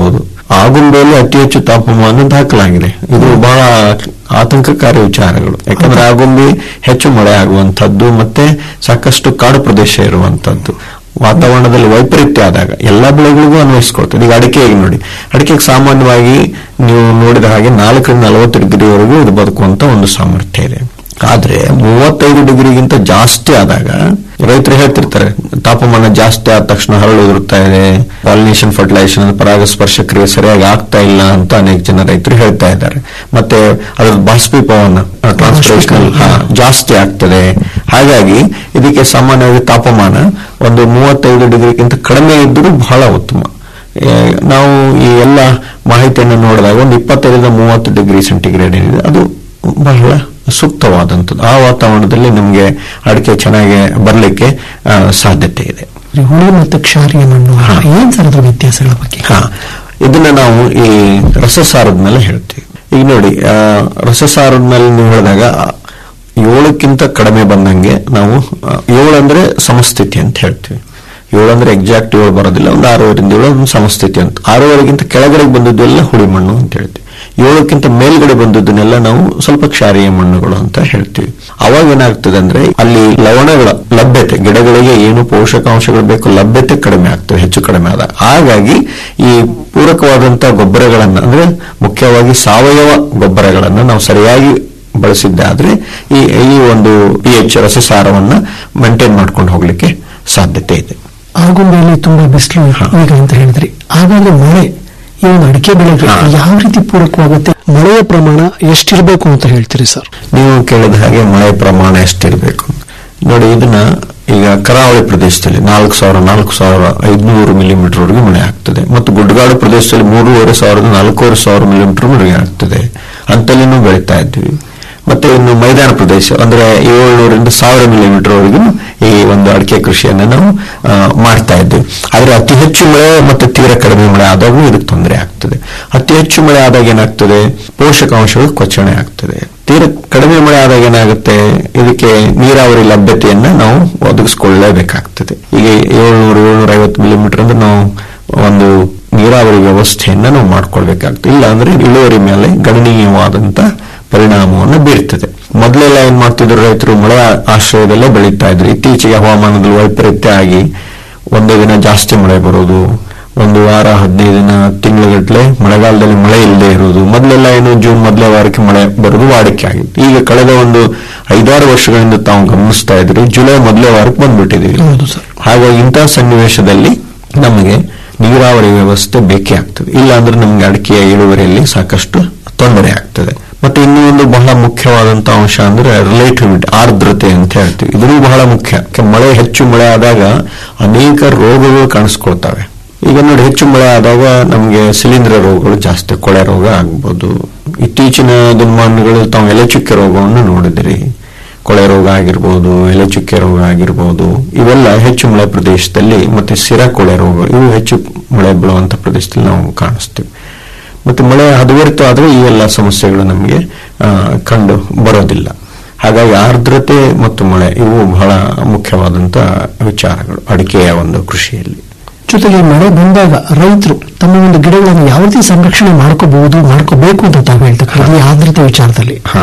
ಆಗುಂಬೆಯಲ್ಲಿ ಅತಿ ಹೆಚ್ಚು ತಾಪಮಾನ ದಾಖಲಾಗಿದೆ ಇದು ಬಹಳ ಆತಂಕಕಾರಿ ವಿಚಾರಗಳು ಯಾಕಂದ್ರೆ ಆಗುಂಬೆ ಹೆಚ್ಚು ಮಳೆ ಆಗುವಂತದ್ದು ಮತ್ತೆ ಸಾಕಷ್ಟು ಕಾಡು ಪ್ರದೇಶ ಇರುವಂತದ್ದು ವಾತಾವರಣದಲ್ಲಿ ವೈಪರೀತ್ಯ ಆದಾಗ ಎಲ್ಲಾ ಬೆಳೆಗಳಿಗೂ ಅನ್ವಯಿಸ್ಕೊಳ್ತದೆ ಈಗ ಅಡಿಕೆಗೆ ನೋಡಿ ಅಡಿಕೆಗೆ ಸಾಮಾನ್ಯವಾಗಿ ನೀವು ನೋಡಿದ ಹಾಗೆ ನಾಲ್ಕರಿಂದ ನಲವತ್ತು ಡಿಗ್ರಿವರೆಗೂ ಇದು ಬದುಕುವಂತ ಒಂದು ಸಾಮರ್ಥ್ಯ ಇದೆ ಆದ್ರೆ ಮೂವತ್ತೈದು ಡಿಗ್ರಿಗಿಂತ ಜಾಸ್ತಿ ಆದಾಗ ರೈತರು ಹೇಳ್ತಿರ್ತಾರೆ ತಾಪಮಾನ ಜಾಸ್ತಿ ಆದ ತಕ್ಷಣ ಹರಳು ಉದುರುತ್ತಾ ಇದೆ ಪಾಲಿನೇಷನ್ ಫರ್ಟಿಲೈಸೇಷನ್ ಪರಾಗಸ್ಪರ್ಶ ಕ್ರಿಯೆ ಸರಿಯಾಗಿ ಆಗ್ತಾ ಇಲ್ಲ ಅಂತ ಅನೇಕ ಜನ ರೈತರು ಹೇಳ್ತಾ ಇದ್ದಾರೆ ಮತ್ತೆ ಅದರ ಬಾಷ್ಪೀಭವನ ಟ್ರಾನ್ಸ್ಪಿರೇಷನ್ ಜಾಸ್ತಿ ಆಗ್ತದೆ ಹಾಗಾಗಿ ಇದಕ್ಕೆ ಸಾಮಾನ್ಯವಾಗಿ ತಾಪಮಾನ ಒಂದು ಮೂವತ್ತೈದು ಡಿಗ್ರಿಗಿಂತ ಕಡಿಮೆ ಇದ್ದರೂ ಬಹಳ ಉತ್ತಮ ಏ, ನಾವು ಈ ಎಲ್ಲ ಮಾಹಿತಿಯನ್ನು ನೋಡಿದಾಗ ಒಂದು ಇಪ್ಪತ್ತೈದರಿಂದ ಮೂವತ್ತು ಡಿಗ್ರಿ ಸೆಂಟಿಗ್ರೇಡ್ ಏನಿದೆ ಅದು ಬಹಳ ಸೂಕ್ತವಾದಂಥದ್ದು ಆ ವಾತಾವರಣದಲ್ಲಿ ನಮಗೆ ಅಡಿಕೆ ಚೆನ್ನಾಗಿ ಬರಲಿಕ್ಕೆ ಸಾಧ್ಯತೆ ಇದೆ ಈ ಹುಳಿ ಮತ್ತು ಕ್ಷಾರಿಯ ಮಣ್ಣು ಹಾ. ಏನ್ ಸರ್ ಅದ್ರ ವ್ಯತ್ಯಾಸಗಳ ಬಗ್ಗೆ ಹಾ ಇದನ್ನ ನಾವು ಈ ರಸಸಾರದ ಮೇಲೆ ಹೇಳ್ತೀವಿ ಈಗ ನೋಡಿ ಆ, ರಸಸಾರದ ಮೇಲೆ ನೀವು ಹೇಳಿದಾಗ ಆ, ಏಳಕ್ಕಿಂತ ಕಡಿಮೆ ಬಂದಂಗೆ ನಾವು ಆ, ಏಳು ಅಂದ್ರೆ ಸಮಸ್ಥಿತಿ ಅಂತ ಹೇಳ್ತೀವಿ ಏಳು ಅಂದ್ರೆ ಎಕ್ಸಾಕ್ಟ್ ಏಳು ಬರೋದಿಲ್ಲ ಒಂದು ಆರೂವರೆಯಿಂದ ಏಳು ಒಂದು ಸಮಸ್ಥಿತಿ ಅಂತ ಆರೂವರೆಗಿಂತ ಕೆಳಗಡೆ ಬಂದದ್ದೆಲ್ಲ ಹುಳಿ ಮಣ್ಣು ಅಂತ ಹೇಳ್ತೀವಿ ಏಳಕ್ಕಿಂತ ಮೇಲ್ಗಡೆ ಬಂದದ್ದನ್ನೆಲ್ಲ ನಾವು ಸ್ವಲ್ಪ ಕ್ಷಾರೀಯ ಮಣ್ಣುಗಳು ಅಂತ ಹೇಳ್ತೀವಿ ಅವಾಗ ಏನಾಗ್ತದೆ ಅಂದ್ರೆ ಅಲ್ಲಿ ಲವಣಗಳ ಲಭ್ಯತೆ ಗಿಡಗಳಿಗೆ ಏನು ಪೋಷಕಾಂಶಗಳು ಬೇಕು ಲಭ್ಯತೆ ಕಡಿಮೆ ಆಗ್ತದೆ ಹೆಚ್ಚು ಕಡಿಮೆ ಆದಾಗ ಹಾಗಾಗಿ ಈ ಪೂರಕವಾದಂತಹ ಗೊಬ್ಬರಗಳನ್ನ ಅಂದ್ರೆ ಮುಖ್ಯವಾಗಿ ಸಾವಯವ ಗೊಬ್ಬರಗಳನ್ನ ನಾವು ಸರಿಯಾಗಿ ಬಳಸಿದ್ದಾದ್ರೆ ಈ ಈ ಒಂದು ಪಿ ಎಚ್ ರಸಸಾರವನ್ನ ಮೇಂಟೈನ್ ಮಾಡ್ಕೊಂಡು ಹೋಗ್ಲಿಕ್ಕೆ ಸಾಧ್ಯತೆ ಇದೆ ಆಗುಂಬೆಯಲ್ಲಿ ತುಂಬಾ ಬಿಸಿಲು ಈಗ ಅಂತ ಹೇಳಿದ್ರಿ ಹಾಗಾದ್ರೆ ಮಳೆ ಈ ಒಂದು ಅಡಿಕೆ ಬೆಳೆಗೆ ಹಾ. ಯಾವ ರೀತಿ ಪೂರಕವಾಗುತ್ತೆ ಮಳೆಯ ಪ್ರಮಾಣ ಎಷ್ಟಿರಬೇಕು ಅಂತ ಹೇಳ್ತೀರಿ ಸರ್ ನೀವು ಕೇಳಿದ ಹಾಗೆ ಮಳೆ ಪ್ರಮಾಣ ಎಷ್ಟಿರಬೇಕು ನೋಡಿ ಇದನ್ನ ಈಗ ಕರಾವಳಿ ಪ್ರದೇಶದಲ್ಲಿ ನಾಲ್ಕು ಸಾವಿರ ನಾಲ್ಕು ಸಾವಿರ ಐದುನೂರು ಮಿಲಿಮೀಟರ್ ವರೆಗೂ ಮಳೆ ಆಗ್ತದೆ ಮತ್ತು ಗುಡ್ಡಗಾಡು ಪ್ರದೇಶದಲ್ಲಿ ಮೂರುವರೆ ಸಾವಿರದ ನಾಲ್ಕೂವರೆ ಸಾವಿರ ಮಿಲಿಮೀಟರ್ ಮಳೆ ಆಗ್ತದೆ ಅಂತಲ್ಲಿನೂ ಬೆಳೀತಾ ಇದ್ವಿ ಮತ್ತೆ ಇನ್ನು ಮೈದಾನ ಪ್ರದೇಶ ಅಂದ್ರೆ ಏಳ್ನೂರಿಂದ ಸಾವಿರ ಮಿಲಿಮೀಟರ್ ವರೆಗೂ ಈ ಒಂದು ಅಡಿಕೆ ಕೃಷಿಯನ್ನ ನಾವು ಆ, ಮಾಡ್ತಾ ಇದ್ವಿ ಆದ್ರೆ ಅತಿ ಹೆಚ್ಚು ಮಳೆ ಮತ್ತೆ ತೀರ ಕಡಿಮೆ ಮಳೆ ಆದಾಗೂ ಇದಕ್ಕೆ ತೊಂದರೆ ಆಗ್ತದೆ ಅತಿ ಹೆಚ್ಚು ಮಳೆ ಆದಾಗ ಏನಾಗ್ತದೆ ಪೋಷಕಾಂಶಗಳು ಕೊಚ್ಚಣೆ ಆಗ್ತದೆ ತೀರ ಕಡಿಮೆ ಮಳೆ ಆದಾಗ ಏನಾಗುತ್ತೆ ಇದಕ್ಕೆ ನೀರಾವರಿ ಲಭ್ಯತೆಯನ್ನ ನಾವು ಒದಗಿಸ್ಕೊಳ್ಳಲೇಬೇಕಾಗ್ತದೆ ಈಗ ಏಳ್ನೂರು ಏಳ್ನೂರ ಐವತ್ತು ಮಿಲಿಮೀಟರ್ ಅಂದ್ರೆ ನಾವು ಒಂದು ನೀರಾವರಿ ವ್ಯವಸ್ಥೆಯನ್ನ ನಾವು ಮಾಡ್ಕೊಳ್ಬೇಕಾಗ್ತದೆ ಇಲ್ಲ ಅಂದ್ರೆ ಇಳುವರಿ ಮೇಲೆ ಗಣನೀಯವಾದಂತ ಪರಿಣಾಮವನ್ನು ಬೀರ್ತದೆ ಮೊದಲೆಲ್ಲ ಏನ್ ಮಾಡ್ತಿದ್ರು ರೈತರು ಮಳೆ ಆಶ್ರಯದಲ್ಲೇ ಬೆಳೀತಾ ಇದ್ರು ಇತ್ತೀಚೆಗೆ ಹವಾಮಾನದಲ್ಲಿ ವೈಪರೀತ್ಯ ಆಗಿ ಒಂದು ದಿನ ಜಾಸ್ತಿ ಮಳೆ ಬರೋದು ಒಂದು ವಾರ ಹದಿನೈದು ದಿನ ತಿಂಗಳುಗಟ್ಟಲೆ ಮಳೆಗಾಲದಲ್ಲಿ ಮಳೆ ಇಲ್ಲದೆ ಇರೋದು ಮೊದಲೆಲ್ಲ ಏನು ಜೂನ್ ಮೊದಲೇ ವಾರಕ್ಕೆ ಮಳೆ ಬರೋದು ವಾಡಿಕೆ ಆಗಿತ್ತು ಈಗ ಕಳೆದ ಒಂದು ಐದಾರು ವರ್ಷಗಳಿಂದ ತಾವು ಗಮನಿಸ್ತಾ ಇದ್ರಿ ಜುಲೈ ಮೊದಲೇ ವಾರಕ್ಕೆ ಬಂದ್ಬಿಟ್ಟಿದ್ದೀವಿ ಹೌದು ಸರ್ ಹಾಗಾಗಿ ಇಂತಹ ಸನ್ನಿವೇಶದಲ್ಲಿ ನಮಗೆ ನೀರಾವರಿ ವ್ಯವಸ್ಥೆ ಬೇಕೇ ಆಗ್ತದೆ ಇಲ್ಲ ಅಂದ್ರೆ ನಮಗೆ ಅಡಿಕೆಯ ಇಳುವರಿಯಲ್ಲಿ ಸಾಕಷ್ಟು ತೊಂದರೆ ಆಗ್ತದೆ ಮತ್ತೆ ಇನ್ನೂ ಒಂದು ಬಹಳ ಮುಖ್ಯವಾದಂತ ಅಂಶ ಅಂದ್ರೆ ರಿಲೇಟಿವಿಟಿ ಆರ್ದ್ರತೆ ಅಂತ ಹೇಳ್ತೀವಿ ಇದು ಬಹಳ ಮುಖ್ಯ ಯಾಕೆ ಮಳೆ ಹೆಚ್ಚು ಮಳೆ ಆದಾಗ ಅನೇಕ ರೋಗಗಳು ಕಾಣಿಸ್ಕೊಳ್ತವೆ ಈಗ ನೋಡಿ ಹೆಚ್ಚು ಮಳೆ ಆದಾಗ ನಮಗೆ ಶಿಲೀಂಧ್ರ ರೋಗಗಳು ಜಾಸ್ತಿ ಕೊಳೆ ರೋಗ ಆಗ್ಬೋದು ಇತ್ತೀಚಿನ ದಿನಮಾನಗಳು ತಾವು ಎಲೆ ಚುಕ್ಕೆ ರೋಗವನ್ನು ನೋಡಿದಿರಿ ಕೊಳೆ ರೋಗ ಆಗಿರ್ಬೋದು ಎಲೆ ಚುಕ್ಕೆ ರೋಗ ಆಗಿರ್ಬೋದು ಇವೆಲ್ಲ ಹೆಚ್ಚು ಮಳೆ ಪ್ರದೇಶದಲ್ಲಿ ಮತ್ತೆ ಸಿರ ಕೊಳೆ ರೋಗ ಇವು ಹೆಚ್ಚು ಮಳೆ ಬೀಳುವಂತ ಪ್ರದೇಶದಲ್ಲಿ ನಾವು ಕಾಣಿಸ್ತೀವಿ ಮತ್ತೆ ಮಳೆ ಹದವರಿತ ಆದ್ರೆ ಈ ಎಲ್ಲ ಸಮಸ್ಯೆಗಳು ನಮಗೆ ಆ, ಕಂಡು ಬರೋದಿಲ್ಲ ಹಾಗಾಗಿ ಆರ್ದ್ರತೆ ಮತ್ತು ಮಳೆ ಇವು ಬಹಳ ಮುಖ್ಯವಾದಂತ ವಿಚಾರಗಳು ಅಡಿಕೆಯ ಒಂದು ಕೃಷಿಯಲ್ಲಿ ಜೊತೆಗೆ ಮಳೆ ಬಂದಾಗ ರೈತರು ತಮ್ಮ ಒಂದು ಗಿಡಗಳನ್ನು ಯಾವ ರೀತಿ ಸಂರಕ್ಷಣೆ ಮಾಡ್ಕೋಬಹುದು ಮಾಡ್ಕೋಬೇಕು ಅಂತ ತಾವು ಹೇಳ್ತಕ್ಕಂಥ ಈ ಆದ್ರತೆ ವಿಚಾರದಲ್ಲಿ ಹಾ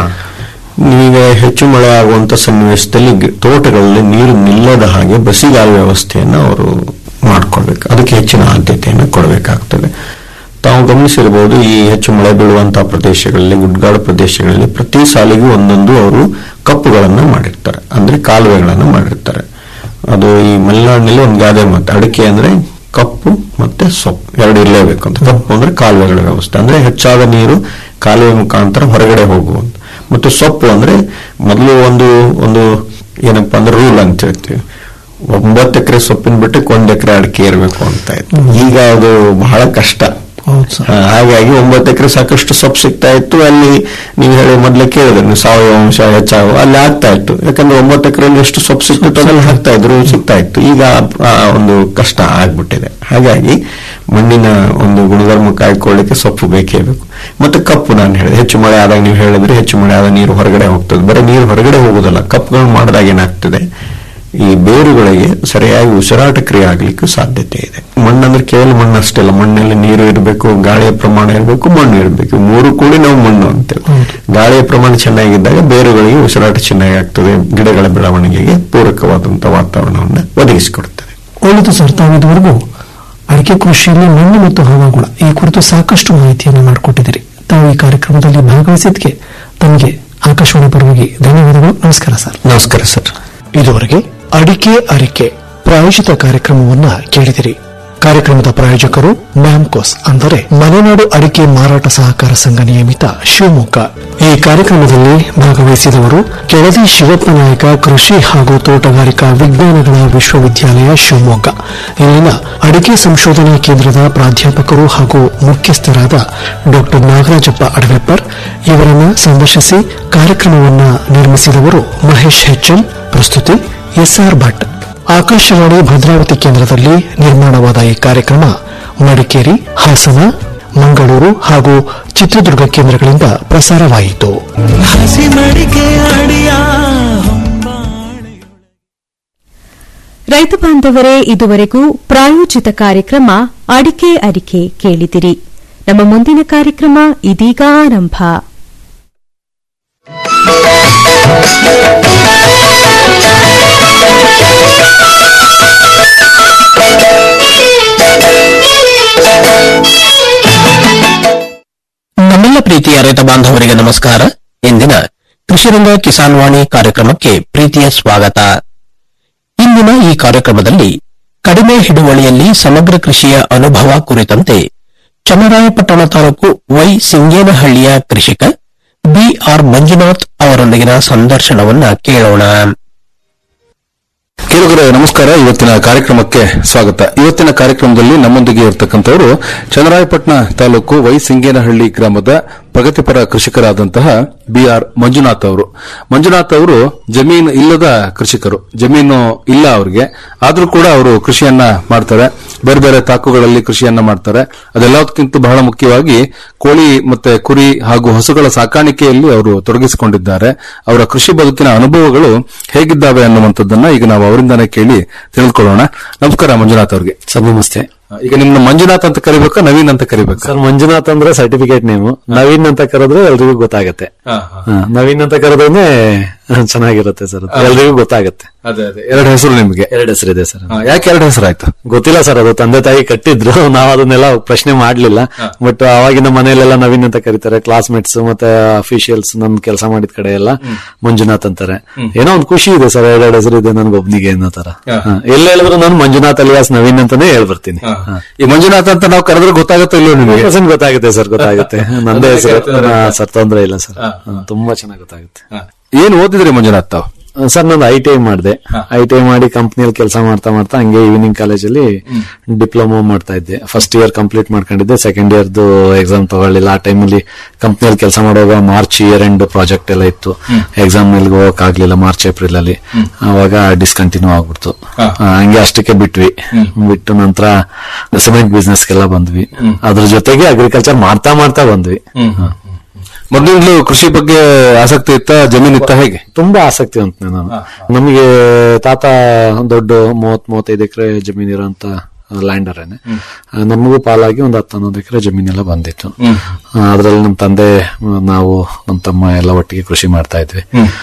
ಈಗ ಹೆಚ್ಚು ಮಳೆ ಆಗುವಂತ ಸನ್ನಿವೇಶದಲ್ಲಿ ಗಿ- ತೋಟಗಳಲ್ಲಿ ನೀರು ನಿಲ್ಲದ ಹಾಗೆ ಬಸಿಗಾಲ ವ್ಯವಸ್ಥೆಯನ್ನು ಅವರು ಮಾಡ್ಕೊಳ್ಬೇಕು ಅದಕ್ಕೆ ಹೆಚ್ಚಿನ ಆದ್ಯತೆಯನ್ನು ಕೊಡಬೇಕಾಗ್ತದೆ ತಾವು ಗಮನಿಸಿರಬಹುದು ಈ ಹೆಚ್ಚು ಮಳೆ ಬೀಳುವಂತಹ ಪ್ರದೇಶಗಳಲ್ಲಿ ಗುಡ್ಗಾಡು ಪ್ರದೇಶಗಳಲ್ಲಿ ಪ್ರತಿ ಸಾಲಿಗೂ ಒಂದೊಂದು ಅವರು ಕಪ್ಪುಗಳನ್ನು ಮಾಡಿರ್ತಾರೆ ಅಂದ್ರೆ ಕಾಲುವೆಗಳನ್ನು ಮಾಡಿರ್ತಾರೆ ಅದು ಈ ಮಲೆನಾಡಿನಲ್ಲಿ ಒಂದು ಗಾದೆ ಮಾತು ಅಡಿಕೆ ಅಂದ್ರೆ ಕಪ್ಪು ಮತ್ತೆ ಸೊಪ್ಪು ಎರಡು ಇರಲೇಬೇಕು ಅಂತ ಕಪ್ಪು ಅಂದ್ರೆ ಕಾಲುವೆಗಳ ವ್ಯವಸ್ಥೆ ಅಂದ್ರೆ ಹೆಚ್ಚಾದ ನೀರು ಕಾಲುವೆ ಮುಖಾಂತರ ಹೊರಗಡೆ ಹೋಗುವಂತ ಮತ್ತು ಸೊಪ್ಪು ಅಂದ್ರೆ ಮೊದಲು ಒಂದು ಒಂದು ಏನಪ್ಪಾ ಅಂದ್ರೆ ರೂಲ್ ಅಂತ ಹೇಳ್ತೀವಿ ಒಂಬತ್ತು ಎಕರೆ ಸೊಪ್ಪಿನ ಬಿಟ್ಟಕ್ಕೆ ಒಂದ್ ಎಕರೆ ಅಡಿಕೆ ಇರಬೇಕು ಅಂತ ಇತ್ತು ಈಗ ಅದು ಬಹಳ ಕಷ್ಟ ಹೌದು ಸರ್ ಹಾ, ಹಾಗಾಗಿ ಒಂಬತ್ತು ಎಕರೆ ಸಾಕಷ್ಟು ಸೊಪ್ಪು ಸಿಗ್ತಾ ಇತ್ತು ಅಲ್ಲಿ ನೀವು ಹೇಳಿ ಮೊದಲೇ ಕೇಳಿದ್ರೆ ನೀವು ಸಾವಯವ ಅಂಶ ಹೆಚ್ಚಾಗ ಅಲ್ಲಿ ಆಗ್ತಾ ಇತ್ತು ಯಾಕಂದ್ರೆ ಒಂಬತ್ತು ಎಕರೆಯಲ್ಲಿ ಎಷ್ಟು ಸೊಪ್ಪು ಸಿಕ್ತಿತ್ತು ಅದ್ರಲ್ಲಿ ಹಾಕ್ತಾ ಇದ್ರು ಸಿಗ್ತಾ ಇತ್ತು ಈಗ ಆ ಒಂದು ಕಷ್ಟ ಆಗ್ಬಿಟ್ಟಿದೆ ಹಾಗಾಗಿ ಮಣ್ಣಿನ ಒಂದು ಗುಣಧರ್ಮ ಕಾಯ್ಕೊಳ್ಳಿಕ್ಕೆ ಸೊಪ್ಪು ಬೇಕೇ ಬೇಕು ಮತ್ತೆ ಕಪ್ಪು ನಾನು ಹೇಳಿದೆ ಹೆಚ್ಚು ಮಳೆ ಆದಾಗ ನೀವು ಹೇಳಿದ್ರೆ ಹೆಚ್ಚು ಮಳೆ ಆದಾಗ ನೀರು ಹೊರಗಡೆ ಹೋಗ್ತದೆ ಬರೀ ನೀರು ಹೊರಗಡೆ ಹೋಗುದಲ್ಲ ಕಪ್ಪುಗಳು ಮಾಡಿದಾಗ ಏನಾಗ್ತದೆ ಈ ಬೇರುಗಳಿಗೆ ಸರಿಯಾಗಿ ಉಸಿರಾಟ ಕ್ರಿಯೆ ಆಗ್ಲಿಕ್ಕೂ ಸಾಧ್ಯತೆ ಇದೆ ಮಣ್ಣಂದ್ರೆ ಕೇವಲ ಮಣ್ಣು ಅಷ್ಟೇ ಅಲ್ಲ ಮಣ್ಣಲ್ಲಿ ನೀರು ಇರಬೇಕು ಗಾಳಿಯ ಪ್ರಮಾಣ ಇರಬೇಕು ಮಣ್ಣು ಇರಬೇಕು ಮೂರು ಕೂಡಿ ನಾವು ಮಣ್ಣು ಅಂತೇವೆ ಗಾಳಿಯ ಪ್ರಮಾಣ ಚೆನ್ನಾಗಿದ್ದಾಗ ಬೇರುಗಳಿಗೆ ಉಸಿರಾಟ ಚೆನ್ನಾಗಿ ಆಗ್ತದೆ ಗಿಡಗಳ ಬೆಳವಣಿಗೆಗೆ ಪೂರಕವಾದಂತಹ ವಾತಾವರಣವನ್ನು ಒದಗಿಸಿಕೊಡುತ್ತದೆ ಒಳ್ಳೆದು ಸರ್ ತಾವು ಇದುವರೆಗೂ ಅಡಿಕೆ ಕೃಷಿಯಲ್ಲಿ ಮಣ್ಣು ಮತ್ತು ಹವಾಗುಣ ಈ ಕುರಿತು ಸಾಕಷ್ಟು ಮಾಹಿತಿಯನ್ನು ಮಾಡಿಕೊಟ್ಟಿದ್ದೀರಿ ತಾವು ಈ ಕಾರ್ಯಕ್ರಮದಲ್ಲಿ ಭಾಗವಹಿಸಿದ್ದಕ್ಕೆ ತಮಗೆ ಆಕಾಶವಾಣಿ ಪರವಾಗಿ ಧನ್ಯವಾದಗಳು ನಮಸ್ಕಾರ ಸರ್ ನಮಸ್ಕಾರ ಸರ್ ಇದುವರೆಗೆ ಅಡಿಕೆ ಅರಿಕೆ ಪ್ರಾಯೋಜಿತ ಕಾರ್ಯಕ್ರಮವನ್ನ ಕೇಳಿದಿರಿ ಕಾರ್ಯಕ್ರಮದ ಪ್ರಾಯೋಜಕರು ಮ್ಯಾಮ್ಕೋಸ್ ಅಂದರೆ ಮಲೆನಾಡು ಅಡಿಕೆ ಮಾರಾಟ ಸಹಕಾರ ಸಂಘ ನಿಯಮಿತ ಶಿವಮೊಗ್ಗ ಈ ಕಾರ್ಯಕ್ರಮದಲ್ಲಿ ಭಾಗವಹಿಸಿದವರು ಕೆಳದಿ ಶಿವಪ್ಪ ನಾಯಕ ಕೃಷಿ ಹಾಗೂ ತೋಟಗಾರಿಕಾ ವಿಜ್ಞಾನಗಳ ವಿಶ್ವವಿದ್ಯಾಲಯ ಶಿವಮೊಗ್ಗ ಇಲ್ಲಿನ ಅಡಿಕೆ ಸಂಶೋಧನಾ ಕೇಂದ್ರದ ಪ್ರಾಧ್ಯಾಪಕರು ಹಾಗೂ ಮುಖ್ಯಸ್ಥರಾದ ಡಾಕ್ಟರ್ ನಾಗರಾಜಪ್ಪ ಅಡವೆಪ್ಪರ್ ಇವರನ್ನು ಸಂದರ್ಶಿಸಿ ಕಾರ್ಯಕ್ರಮವನ್ನ ನಿರ್ಮಿಸಿದವರು ಮಹೇಶ್ ಹೆಚ್ಎಂ ಪ್ರಸ್ತುತಿ ಎಸ್ಆರ್ ಭಟ್ ಆಕಾಶವಾಣಿ ಭದ್ರಾವತಿ ಕೇಂದ್ರದಲ್ಲಿ ನಿರ್ಮಾಣವಾದ ಈ ಕಾರ್ಯಕ್ರಮ ಮಡಿಕೇರಿ ಹಾಸನ ಮಂಗಳೂರು ಹಾಗೂ ಚಿತ್ರದುರ್ಗ ಕೇಂದ್ರಗಳಿಂದ ಪ್ರಸಾರವಾಯಿತು ಹಸಿ ಮಡಿಕೆ ಅಡಿಯ ಹೊಂಬಾಳೆ ರೈತ ಬಾಂಧವರೇ ಇದುವರೆಗೂ ಪ್ರಾಯೋಜಿತ ಕಾರ್ಯಕ್ರಮ ಅಡಿಕೆ ಅರಿಕೆ ಕೇಳಿದಿರಿ ನಮ್ಮ ಮುಂದಿನ ಕಾರ್ಯಕ್ರಮ ಇದೀಗ ಆರಂಭ ನಮ್ಮೆಲ್ಲ ಪ್ರೀತಿಯ ರೈತ ಬಾಂಧವರಿಗೆ ನಮಸ್ಕಾರ ಇಂದಿನ ಕೃಷಿರಂಗ ಕಿಸಾನ್ ವಾಣಿ ಕಾರ್ಯಕ್ರಮಕ್ಕೆ ಪ್ರೀತಿಯ ಸ್ವಾಗತ ಇಂದಿನ ಈ ಕಾರ್ಯಕ್ರಮದಲ್ಲಿ ಕಡಿಮೆ ಹಿಡುವಳಿಯಲ್ಲಿ ಸಮಗ್ರ ಕೃಷಿಯ ಅನುಭವ ಕುರಿತಂತೆ ಚನ್ನರಾಯಪಟ್ಟಣ ತಾಲೂಕು ವೈ ಸಿಂಗೇನಹಳ್ಳಿಯ ಕೃಷಿಕ ಬಿಆರ್ ಮಂಜುನಾಥ್ ಅವರೊಂದಿಗಿನ ಸಂದರ್ಶನವನ್ನ ಕೇಳೋಣ ಕೇಳುಗರೆ ನಮಸ್ಕಾರ ಇವತ್ತಿನ ಕಾರ್ಯಕ್ರಮಕ್ಕೆ ಸ್ವಾಗತ ಇವತ್ತಿನ ಕಾರ್ಯಕ್ರಮದಲ್ಲಿ ನಮ್ಮೊಂದಿಗೆ ಇರತಕ್ಕಂಥವರು ಚನ್ನರಾಯಪಟ್ಟಣ ತಾಲೂಕು ವೈ ಸಿಂಗೇನಹಳ್ಳಿ ಗ್ರಾಮದ ಪ್ರಗತಿಪರ ಕೃಷಿಕರಾದಂತಹ ಬಿಆರ್ ಮಂಜುನಾಥ್ ಅವರು ಮಂಜುನಾಥ್ ಅವರು ಜಮೀನು ಇಲ್ಲದ ಕೃಷಿಕರು ಜಮೀನು ಇಲ್ಲ ಅವರಿಗೆ ಆದ್ರೂ ಕೂಡ ಅವರು ಕೃಷಿಯನ್ನ ಮಾಡ್ತಾರೆ ಬೇರೆ ಬೇರೆ ತಾಕುಗಳಲ್ಲಿ ಕೃಷಿಯನ್ನ ಮಾಡ್ತಾರೆ ಅದೆಲ್ಲದಕ್ಕಿಂತ ಬಹಳ ಮುಖ್ಯವಾಗಿ ಕೋಳಿ ಮತ್ತೆ ಕುರಿ ಹಾಗೂ ಹಸುಗಳ ಸಾಕಾಣಿಕೆಯಲ್ಲಿ ಅವರು ತೊಡಗಿಸಿಕೊಂಡಿದ್ದಾರೆ ಅವರ ಕೃಷಿ ಬದುಕಿನ ಅನುಭವಗಳು ಹೇಗಿದ್ದಾವೆ ಅನ್ನುವಂಥದ್ದನ್ನ ಈಗ ನಾವು ಅವರಿಂದಾನೇ ಕೇಳಿ ತಿಳಿದುಕೊಳ್ಳೋಣ ನಮಸ್ಕಾರ ಮಂಜುನಾಥ್ ಅವ್ರಿಗೆ ಸರ್ ನಮಸ್ತೆ ಈಗ ನಿಮ್ನ ಮಂಜುನಾಥ್ ಅಂತ ಕರಿಬೇಕಾ ನವೀನ್ ಅಂತ ಕರಿಬೇಕಾ ಸರ್ ಮಂಜುನಾಥ್ ಅಂದ್ರೆ ಸರ್ಟಿಫಿಕೇಟ್ ನೇಮ್ ನವೀನ್ ಅಂತ ಕರೆದ್ರೆ ಎಲ್ರಿಗೂ ಗೊತ್ತಾಗತ್ತೆ ಹಾ, ನವೀನ್ ಅಂತ ಕರೆದ್ರೆ ಚೆನ್ನಾಗಿರುತ್ತೆ ಸರ್ ಎಲ್ರಿಗೂ ಗೊತ್ತಾಗತ್ತೆ ಅದೇ ಅದೇ ಎರಡು ಹೆಸರು ನಿಮ್ಗೆ ಎರಡು ಹೆಸರಿದೆ ಸರ್ ಆ, ಯಾಕೆ ಎರಡು ಹೆಸರಾಯ್ತು ಗೊತ್ತಿಲ್ಲ ಸರ್ ಅದು ತಂದೆ ತಾಯಿ ಕಟ್ಟಿದ್ರು ನಾವು ಅದನ್ನೆಲ್ಲ ಪ್ರಶ್ನೆ ಮಾಡ್ಲಿಲ್ಲ ಬಟ್ ಅವಾಗಿನ ಮನೆಯಲ್ಲೆಲ್ಲ ನವೀನ್ ಅಂತ ಕರೀತಾರೆ ಕ್ಲಾಸ್ಮೇಟ್ಸ್ ಮತ್ತೆ ಅಫಿಷಿಯಲ್ಸ್ ನನ್ ಕೆಲಸ ಮಾಡಿದ ಕಡೆ ಎಲ್ಲ ಮಂಜುನಾಥ್ ಅಂತಾರೆ ಏನೋ ಒಂದು ಖುಷಿ ಇದೆ ಸರ್ ಎರಡೆರಡು ಹೆಸರು ಇದೆ ನನ್ಗೊಬ್ನಿಗೆ ಅನ್ನೋ ತರ ಹಾ. ಎಲ್ಲ ಹೇಳಿದ್ರು ನಾನು ಮಂಜುನಾಥ್ ಅಲಿಯಾಸ್ ನವೀನ್ ಅಂತಾನೆ ಹೇಳ್ಬರ್ತೀನಿ ಈ ಮಂಜುನಾಥ್ ಅಂತ ನಾವು ಕರೆದ್ರೆ ಗೊತ್ತಾಗುತ್ತೋ ಇಲ್ಲೋ ನಿಮಗೆ ಪರ್ಸೆಂಟ್ ಗೊತ್ತಾಗುತ್ತೆ ಸರ್ ಗೊತ್ತಾಗುತ್ತೆ ನಂದೇ ಹೆಸರು ಸರ್ ತೊಂದ್ರೆ ಇಲ್ಲ ಸರ್ ತುಂಬಾ ಚೆನ್ನಾಗಿ ಗೊತ್ತಾಗುತ್ತೆ ಏನ್ ಓದಿದ್ರಿ ಮಂಜುನಾಥ್ ತಾವು ಸರ್ ನಾನು ಐ ಟಿ ಐ ಮಾಡಿದೆ ಐ ಟಿ ಐ ಮಾಡಿ ಕಂಪ್ನಿಯಲ್ಲಿ ಕೆಲಸ ಮಾಡ್ತಾ ಮಾಡ್ತಾ ಹಂಗೆ ಈವ್ನಿಂಗ್ ಕಾಲೇಜಲ್ಲಿ ಡಿಪ್ಲೊಮಾ ಮಾಡ್ತಾ ಇದ್ದೆ ಫಸ್ಟ್ ಇಯರ್ ಕಂಪ್ಲೀಟ್ ಮಾಡ್ಕೊಂಡಿದ್ದೆ ಸೆಕೆಂಡ್ ಇಯರ್ದು ಎಕ್ಸಾಮ್ ತಗೊಳ್ಳಿಲ್ಲ ಆ ಟೈಮಲ್ಲಿ ಕಂಪ್ನಿಯಲ್ಲಿ ಕೆಲಸ ಮಾಡುವಾಗ ಮಾರ್ಚ್ ಇಯರ್ ಎಂಡ್ ಪ್ರಾಜೆಕ್ಟ್ ಎಲ್ಲ ಇತ್ತು ಎಕ್ಸಾಮ್ ಮೇಲೆ ಹೋಗಕ್ ಆಗ್ಲಿಲ್ಲ ಮಾರ್ಚ್ ಏಪ್ರಿಲ್ ಅಲ್ಲಿ ಅವಾಗ ಡಿಸ್ಕಂಟಿನ್ಯೂ ಆಗ್ಬಿಡ್ತು ಆ, ಹಂಗೆ ಅಷ್ಟಕ್ಕೆ ಬಿಟ್ವಿ ಬಿಟ್ಟು ನಂತರ ಸಿಮೆಂಟ್ ಬಿಸ್ನೆಸ್ಗೆಲ್ಲ ಬಂದ್ವಿ ಅದ್ರ ಜೊತೆಗೆ ಅಗ್ರಿಕಲ್ಚರ್ ಮಾಡ್ತಾ ಮಾಡ್ತಾ ಬಂದ್ವಿ ಮೊದಲಿಂದಲೂ ಕೃಷಿ ಬಗ್ಗೆ ಆಸಕ್ತಿ ಇತ್ತ ಜಮೀನ್ ಇತ್ತ ಹೇಗೆ ತುಂಬಾ ಆಸಕ್ತಿ ಅಂತ ನಾನು ನಮಗೆ ತಾತ ದೊಡ್ಡ ಮೂವತ್ ಮೂವತ್ತೈದು ಎಕರೆ ಜಮೀನ್ ಇರೋಂತ ಲ್ಯಾಂಡರೇನೆ ನಮಗೂ ಪಾಲಾಗಿ ಒಂದು ಹತ್ತು ಹನ್ನೊಂದು ಎಕರೆ ಜಮೀನೆಲ್ಲ ಬಂದಿತ್ತು ಅದ್ರಲ್ಲಿ ನಮ್ಮ ತಂದೆ ಆ, ನಾವು ನಮ್ಮ ತಮ್ಮ ಎಲ್ಲ ಒಟ್ಟಿಗೆ ಕೃಷಿ ಮಾಡ್ತಾ ಇದ್ವಿ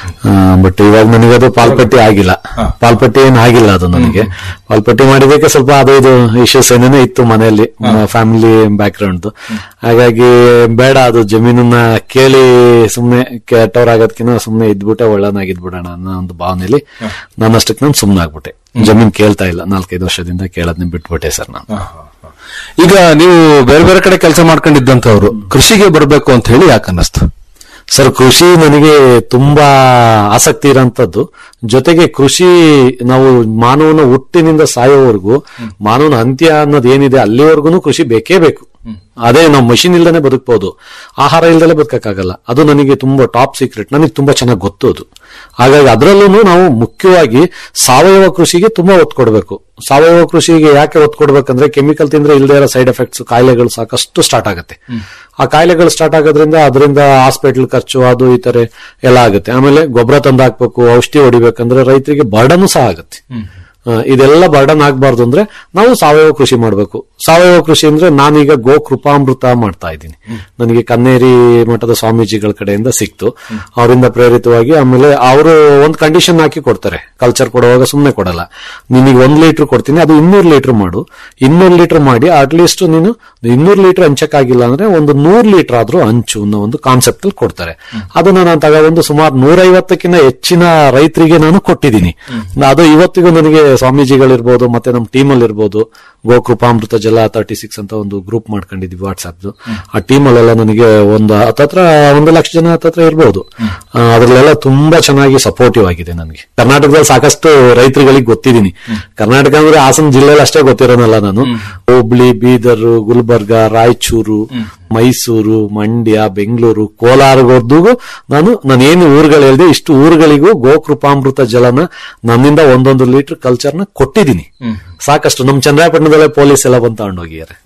ಬಟ್ ಇವಾಗ ನನಗೆ ಅದು ಪಾಲ್ಪಟ್ಟಿ ಆಗಿಲ್ಲ ಪಾಲ್ಪಟ್ಟಿ ಏನ್ ಆಗಿಲ್ಲ ಅದು ನನಗೆ ಪಾಲ್ಪಟ್ಟಿ ಮಾಡಿದಕ್ಕೆ ಸ್ವಲ್ಪ ಅದು ಇದು ಇಶ್ಯೂಸ್ ಏನೇನೋ ಇತ್ತು ಮನೆಯಲ್ಲಿ ಫ್ಯಾಮಿಲಿ ಬ್ಯಾಕ್ ಗ್ರೌಂಡ್ ಹಾಗಾಗಿ ಬೇಡ ಅದು ಜಮೀನನ್ನ ಕೇಳಿ ಸುಮ್ನೆ ಕೆಟ್ಟವ್ರಾಗೋದ್ಕಿಂತ ಸುಮ್ನೆ ಇದ್ಬಿಟ್ಟೆ ಒಳ್ಳನಾಗಿದ್ಬಿಡೋಣ ಅನ್ನೋ ಒಂದು ಭಾವನೆಯಲ್ಲಿ ನನ್ನಷ್ಟಕ್ಕೆ ನಾನು ಸುಮ್ನೆ ಆಗ್ಬಿಟ್ಟೆ ಜಮೀನ್ ಕೇಳ್ತಾ ಇಲ್ಲ ನಾಲ್ಕೈದು ವರ್ಷದಿಂದ ಕೇಳೋದನ್ನ ಬಿಟ್ಬಿಟ್ಟೆ ಸರ್ ನಾನು ಈಗ ನೀವು ಬೇರೆ ಬೇರೆ ಕಡೆ ಕೆಲಸ ಮಾಡ್ಕೊಂಡಿದ್ದಂತವ್ರು ಕೃಷಿಗೆ ಬರಬೇಕು ಅಂತ ಹೇಳಿ ಯಾಕೆ ಅನ್ನಿಸ್ತು ಸರ್ ಕೃಷಿ ನನಗೆ ತುಂಬಾ ಆಸಕ್ತಿ ಇರೋಂಥದ್ದು ಜೊತೆಗೆ ಕೃಷಿ ನಾವು ಮಾನವನ ಹುಟ್ಟಿನಿಂದ ಸಾಯೋವರೆಗೂ ಮಾನವನ ಅಂತ್ಯ ಅನ್ನೋದು ಏನಿದೆ ಅಲ್ಲಿವರೆಗೂ ಕೃಷಿ ಬೇಕೇ ಬೇಕು ಅದೇ ನಾವು ಮಷಿನ್ ಇಲ್ದೇನೆ ಬದುಕಬಹುದು ಆಹಾರ ಇಲ್ದಲೆ ಬದುಕಕ್ಕಾಗಲ್ಲ ಅದು ನನಗೆ ತುಂಬಾ ಟಾಪ್ ಸೀಕ್ರೆಟ್ ನನಗೆ ತುಂಬಾ ಚೆನ್ನಾಗಿ ಗೊತ್ತು ಅದು ಹಾಗಾಗಿ ಅದರಲ್ಲೂ ನಾವು ಮುಖ್ಯವಾಗಿ ಸಾವಯವ ಕೃಷಿಗೆ ತುಂಬಾ ಒತ್ತು ಕೊಡಬೇಕು ಸಾವಯವ ಕೃಷಿಗೆ ಯಾಕೆ ಒತ್ತು ಕೊಡ್ಬೇಕಂದ್ರೆ ಕೆಮಿಕಲ್ ತಿಂದ್ರೆ ಇಲ್ಲದೆ ಇರೋ ಸೈಡ್ ಎಫೆಕ್ಟ್ಸ್ ಕಾಯಿಲೆಗಳು ಸಾಕಷ್ಟು ಸ್ಟಾರ್ಟ್ ಆಗುತ್ತೆ ಆ ಕಾಯಿಲೆಗಳು ಸ್ಟಾರ್ಟ್ ಆಗೋದ್ರಿಂದ ಅದರಿಂದ ಹಾಸ್ಪಿಟಲ್ ಖರ್ಚು ಅದು ಈ ತರ ಎಲ್ಲ ಆಗುತ್ತೆ ಆಮೇಲೆ ಗೊಬ್ಬರ ತಂದು ಹಾಕ್ಬೇಕು ಔಷಧಿ ಹೊಡಿಬೇಕಂದ್ರೆ ರೈತರಿಗೆ ಬರ್ಡನ್ ಸಹ ಆಗುತ್ತೆ ಆ, ಇದೆಲ್ಲ ಬರ್ಡನ್ ಆಗ್ಬಾರ್ದು ಅಂದ್ರೆ ನಾವು ಸಾವಯವ ಕೃಷಿ ಮಾಡಬೇಕು ಸಾವಯವ ಕೃಷಿ ಅಂದ್ರೆ ನಾನೀಗ ಗೋ ಕೃಪಾಮೃತ ಮಾಡ್ತಾ ಇದ್ದೀನಿ ನನಗೆ ಕನ್ನೇರಿ ಮಠದ ಸ್ವಾಮೀಜಿಗಳ ಕಡೆಯಿಂದ ಸಿಕ್ತು ಅವರಿಂದ ಪ್ರೇರಿತವಾಗಿ ಆಮೇಲೆ ಅವರು ಒಂದು ಕಂಡೀಷನ್ ಹಾಕಿ ಕೊಡ್ತಾರೆ ಕಲ್ಚರ್ ಕೊಡುವಾಗ ಸುಮ್ಮನೆ ಕೊಡಲ್ಲ ನಿನಗೆ ಒಂದ್ ಲೀಟರ್ ಕೊಡ್ತೀನಿ ಅದು ಇನ್ನೂರು ಲೀಟರ್ ಮಾಡು ಇನ್ನೂರು ಲೀಟರ್ ಮಾಡಿ ಅಟ್ಲೀಸ್ಟ್ ನೀನು ಇನ್ನೂರು ಲೀಟರ್ ಹಂಚಕ್ಕಾಗಿಲ್ಲ ಅಂದ್ರೆ ಒಂದು ನೂರು ಲೀಟರ್ ಆದ್ರೂ ಹಂಚು ಅನ್ನೋ ಒಂದು ಕಾನ್ಸೆಪ್ಟ್ ಅಲ್ಲಿ ಕೊಡ್ತಾರೆ ಅದನ್ನ ನಾನು ತಗೊಂಡು ಸುಮಾರು ನೂರೈವತ್ತಕ್ಕಿಂತ ಹೆಚ್ಚಿನ ರೈತರಿಗೆ ನಾನು ಕೊಟ್ಟಿದ್ದೀನಿ ಅದು ಇವತ್ತಿಗೂ ನನಗೆ ಸ್ವಾಮೀಜಿಗಳಿರ್ಬೋದು ಮತ್ತೆ ನಮ್ಮ ಟೀಮ್ ಅಲ್ಲಿ ಇರ್ಬೋದು ಗೋಕೃಪಾಮೃತ ಜಲ ತರ್ಟಿ ಸಿಕ್ಸ್ ಅಂತ ಒಂದು ಗ್ರೂಪ್ ಮಾಡ್ಕೊಂಡಿದ್ವಿ ವಾಟ್ಸ್ಆಪ್ ಆ ಟೀಮ್ ಅಲ್ಲೆಲ್ಲ ನನಗೆ ಒಂದು ಹತ್ತತ್ರ ಒಂದು ಲಕ್ಷ ಜನ ಹತ್ತತ್ರ ಇರ್ಬೋದು ಆ, ಅದ್ರಲ್ಲೆಲ್ಲ ತುಂಬಾ ಚೆನ್ನಾಗಿ ಸಪೋರ್ಟಿವ್ ಆಗಿದೆ ನನಗೆ ಕರ್ನಾಟಕದಲ್ಲಿ ಸಾಕಷ್ಟು ರೈತರುಗಳಿಗೆ ಗೊತ್ತಿದ್ದೀನಿ ಕರ್ನಾಟಕ ಅಂದ್ರೆ ಹಾಸನ ಜಿಲ್ಲೆಯಲ್ಲಿ ಅಷ್ಟೇ ಗೊತ್ತಿರೋನಲ್ಲ ನಾನು ಹುಬ್ಳಿ ಬೀದರ್ ಗುಲ್ಬರ್ಗ ರಾಯಚೂರು ಮೈಸೂರು ಮಂಡ್ಯ ಬೆಂಗಳೂರು ಕೋಲಾರವರೆಗೂ ನಾನು ನಾನು ಏನು ಊರುಗಳು ಹೇಳಿದೆ ಇಷ್ಟು ಊರುಗಳಿಗೂ ಗೋಕೃಪಾಮೃತ ಜಲನ ನನ್ನಿಂದ ಒಂದೊಂದು ಲೀಟರ್ ಕಲ್ಚರ್ನ ಕೊಟ್ಟಿದ್ದೀನಿ ಸಾಕಷ್ಟು ನಮ್ಮ ಚಂದ್ರಾಪಟ್ಟಣದಲ್ಲೇ ಪೊಲೀಸ್ ಎಲ್ಲ ಬಂದು ತಗೊಂಡೋಗಿದ್ದಾರೆ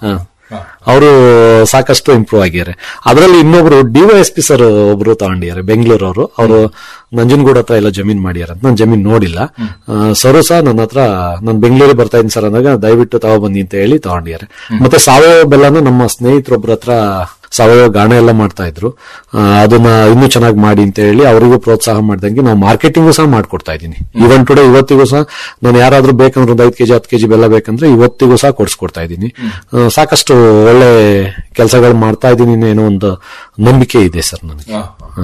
ಅವರು ಸಾಕಷ್ಟು ಇಂಪ್ರೂವ್ ಆಗಿದ್ದಾರೆ ಅದರಲ್ಲಿ ಇನ್ನೊಬ್ರು ಡಿವೈಎಸ್ಪಿ ಸರ್ ಒಬ್ರು ತಗೊಂಡಿದ್ದಾರೆ ಬೆಂಗಳೂರವರು ಅವರು ನಂಜನಗೂಡ ಹತ್ರ ಎಲ್ಲ ಜಮೀನ್ ಮಾಡ್ಯಾರ ಅಂತ ನಾನು ಜಮೀನ್ ನೋಡಿಲ್ಲ ಸರು ಸಹ ನನ್ನ ಹತ್ರ ನಾನು ಬೆಂಗಳೂರಿಗೆ ಬರ್ತಾ ಇದ್ದೀನಿ ಸರ್ ಅಂದಾಗ ದಯವಿಟ್ಟು ತಗೊಬನ್ನಿ ಅಂತ ಹೇಳಿ ತಗೊಂಡಿದ್ದಾರೆ ಮತ್ತೆ ಸಾವಯವ ಬೆಲ್ಲನ ನಮ್ಮ ಸ್ನೇಹಿತರೊಬ್ಬರ ಹತ್ರ ಸಾವಯವ ಗಾಣ ಎಲ್ಲ ಮಾಡ್ತಾ ಇದ್ರು ಆ, ಅದನ್ನ ಇನ್ನೂ ಚೆನ್ನಾಗಿ ಮಾಡಿ ಅಂತ ಹೇಳಿ ಅವರಿಗೂ ಪ್ರೋತ್ಸಾಹ ಮಾಡ್ದಂಗೆ ನಾವು ಮಾರ್ಕೆಟಿಂಗು ಸಹ ಮಾಡ್ಕೊಡ್ತಾ ಇದ್ದೀನಿ ಇವನ್ ಟುಡೇ ಇವತ್ತಿಗೂ ಸಹ ನಾನು ಯಾರಾದ್ರೂ ಬೇಕಂದ್ರೆ ಒಂದು ಐದು ಕೆಜಿ ಹತ್ತು ಕೆಜಿ ಬೆಲ್ಲ ಬೇಕಂದ್ರೆ ಇವತ್ತಿಗೂ ಸಹ ಕೊಡಿಸ್ಕೊಡ್ತಾ ಇದ್ದೀನಿ ಆ, ಸಾಕಷ್ಟು ಒಳ್ಳೆ ಕೆಲಸಗಳು ಮಾಡ್ತಾ ಇದ್ದೀನಿ ಏನೋ ಒಂದು ನಂಬಿಕೆ ಇದೆ ಸರ್ ನನಗೆ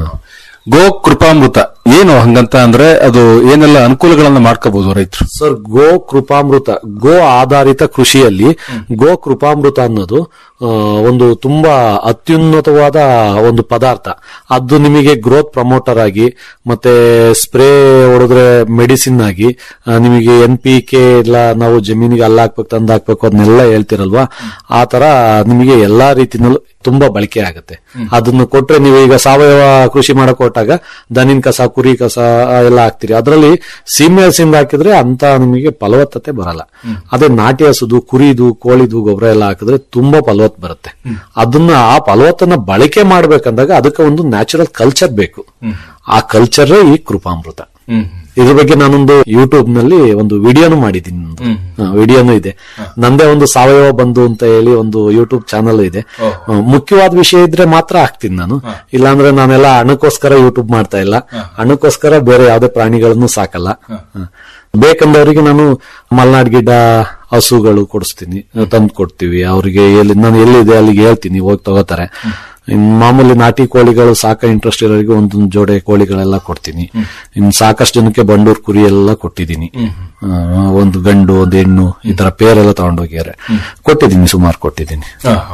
ಗೋ ಕೃಪಾಮೃತ ಏನು ಹಂಗಂತ ಅಂದ್ರೆ ಅದು ಏನೆಲ್ಲ ಅನುಕೂಲಗಳನ್ನ ಮಾಡ್ಕೋಬಹುದು ರೈತರು ಸರ್ ಗೋ ಕೃಪಾಮೃತ ಗೋ ಆಧಾರಿತ ಕೃಷಿಯಲ್ಲಿ ಗೋ ಕೃಪಾಮೃತ ಅನ್ನೋದು ಆ, ಒಂದು ತುಂಬಾ ಅತ್ಯುನ್ನತವಾದ ಒಂದು ಪದಾರ್ಥ ಅದು ನಿಮಗೆ ಗ್ರೋತ್ ಪ್ರಮೋಟರ್ ಆಗಿ ಮತ್ತೆ ಸ್ಪ್ರೇ ಹೊಡೆದ್ರೆ ಮೆಡಿಸಿನ್ ಆಗಿ ಆ, ನಿಮಗೆ ಎನ್ ಪಿ ಕೆ ಎಲ್ಲ ನಾವು ಜಮೀನಿಗೆ ಅಲ್ಲ ಹಾಕ್ಬೇಕು ತಂದು ಹಾಕ್ಬೇಕು ಅದನ್ನೆಲ್ಲ ಹೇಳ್ತಿರಲ್ವಾ ಆ ತರ ನಿಮಗೆ ಎಲ್ಲಾ ರೀತಿನಲ್ಲೂ ತುಂಬಾ ಬಳಕೆ ಆಗುತ್ತೆ ಅದನ್ನು ಕೊಟ್ರೆ ನೀವು ಈಗ ಸಾವಯವ ಕೃಷಿ ಮಾಡಕ್ ಕೊಟ್ಟಾಗ ದನಿನ್ ಕಸ ಕುರಿ ಕಸ ಆ, ಎಲ್ಲ ಹಾಕ್ತಿರಿ ಅದರಲ್ಲಿ ಸೀಮೆ ಹಸಿಂದ ಹಾಕಿದ್ರೆ ಅಂತ ನಿಮಗೆ ಫಲವತ್ತತೆ ಬರಲ್ಲ ಅದೇ ನಾಟಿ ಹಸುದು ಕುರಿದು ಕೋಳಿದು ಗೊಬ್ಬರ ಎಲ್ಲ ಹಾಕಿದ್ರೆ ತುಂಬಾ ಫಲವತ್ ಬರುತ್ತೆ ಅದನ್ನ ಆ ಫಲವತ್ತನ್ನ ಬಳಕೆ ಮಾಡ್ಬೇಕಂದಾಗ ಅದಕ್ಕೆ ಒಂದು ನ್ಯಾಚುರಲ್ ಕಲ್ಚರ್ ಬೇಕು ಆ ಕಲ್ಚರ್ ಈ ಕೃಪಾಮೃತ ಇದ್ರ ಬಗ್ಗೆ ನಾನೊಂದು ಯೂಟ್ಯೂಬ್ ನಲ್ಲಿ ಒಂದು ವಿಡಿಯೋನು ಮಾಡಿದ್ದೀನಿ ನಂದು. ಹಾ, ವಿಡಿಯೋನು ಇದೆ ನಂದೇ ಒಂದು ಸಾವಯವ ಬಂಧು ಅಂತ ಹೇಳಿ ಒಂದು ಯೂಟ್ಯೂಬ್ ಚಾನಲ್ ಇದೆ ಹಾ, ಮುಖ್ಯವಾದ ವಿಷಯ ಇದ್ರೆ ಮಾತ್ರ ಹಾಕ್ತೀನಿ ನಾನು ಇಲ್ಲಾಂದ್ರೆ ನಾನೆಲ್ಲ ಹಣಕ್ಕೋಸ್ಕರ ಯೂಟ್ಯೂಬ್ ಮಾಡ್ತಾ ಇಲ್ಲ ಹಣಕ್ಕೋಸ್ಕರ ಬೇರೆ ಯಾವ್ದೇ ಪ್ರಾಣಿಗಳನ್ನು ಸಾಕಲ್ಲ ಹಾ. ಬೇಕಂದವರಿಗೆ ನಾನು ಮಲ್ನಾಡ್ ಗಿಡ್ಡ ಹಸುಗಳು ಕೊಡಿಸ್ತೀನಿ ತಂದು ಕೊಡ್ತೀವಿ ಅವರಿಗೆ ಎಲ್ಲಿ ನಾನು ಎಲ್ಲಿದೆ ಅಲ್ಲಿಗೆ ಹೇಳ್ತೀನಿ ಹೋಗಿ ತಗೋತಾರೆ ಇನ್ ಮಾಮೂಲಿ ನಾಟಿ ಕೋಳಿಗಳು ಸಾಕ ಇಂಟ್ರೆಸ್ಟ್ ಇರೋರಿಗೆ ಒಂದೊಂದು ಜೋಡೆ ಕೋಳಿಗಳೆಲ್ಲ ಕೊಡ್ತೀನಿ ಇನ್ ಸಾಕಷ್ಟು ಜನಕ್ಕೆ ಬಂಡೂರ್ ಕುರಿ ಎಲ್ಲ ಕೊಟ್ಟಿದ್ದೀನಿ ಆ, ಒಂದು ಗಂಡು ಒಂದು ಹೆಣ್ಣು ಈ ತರ ಪೇರೆಲ್ಲ ತಗೊಂಡೋಗ್ಯಾರೆ ಕೊಟ್ಟಿದ್ದೀನಿ ಸುಮಾರು ಕೊಟ್ಟಿದ್ದೀನಿ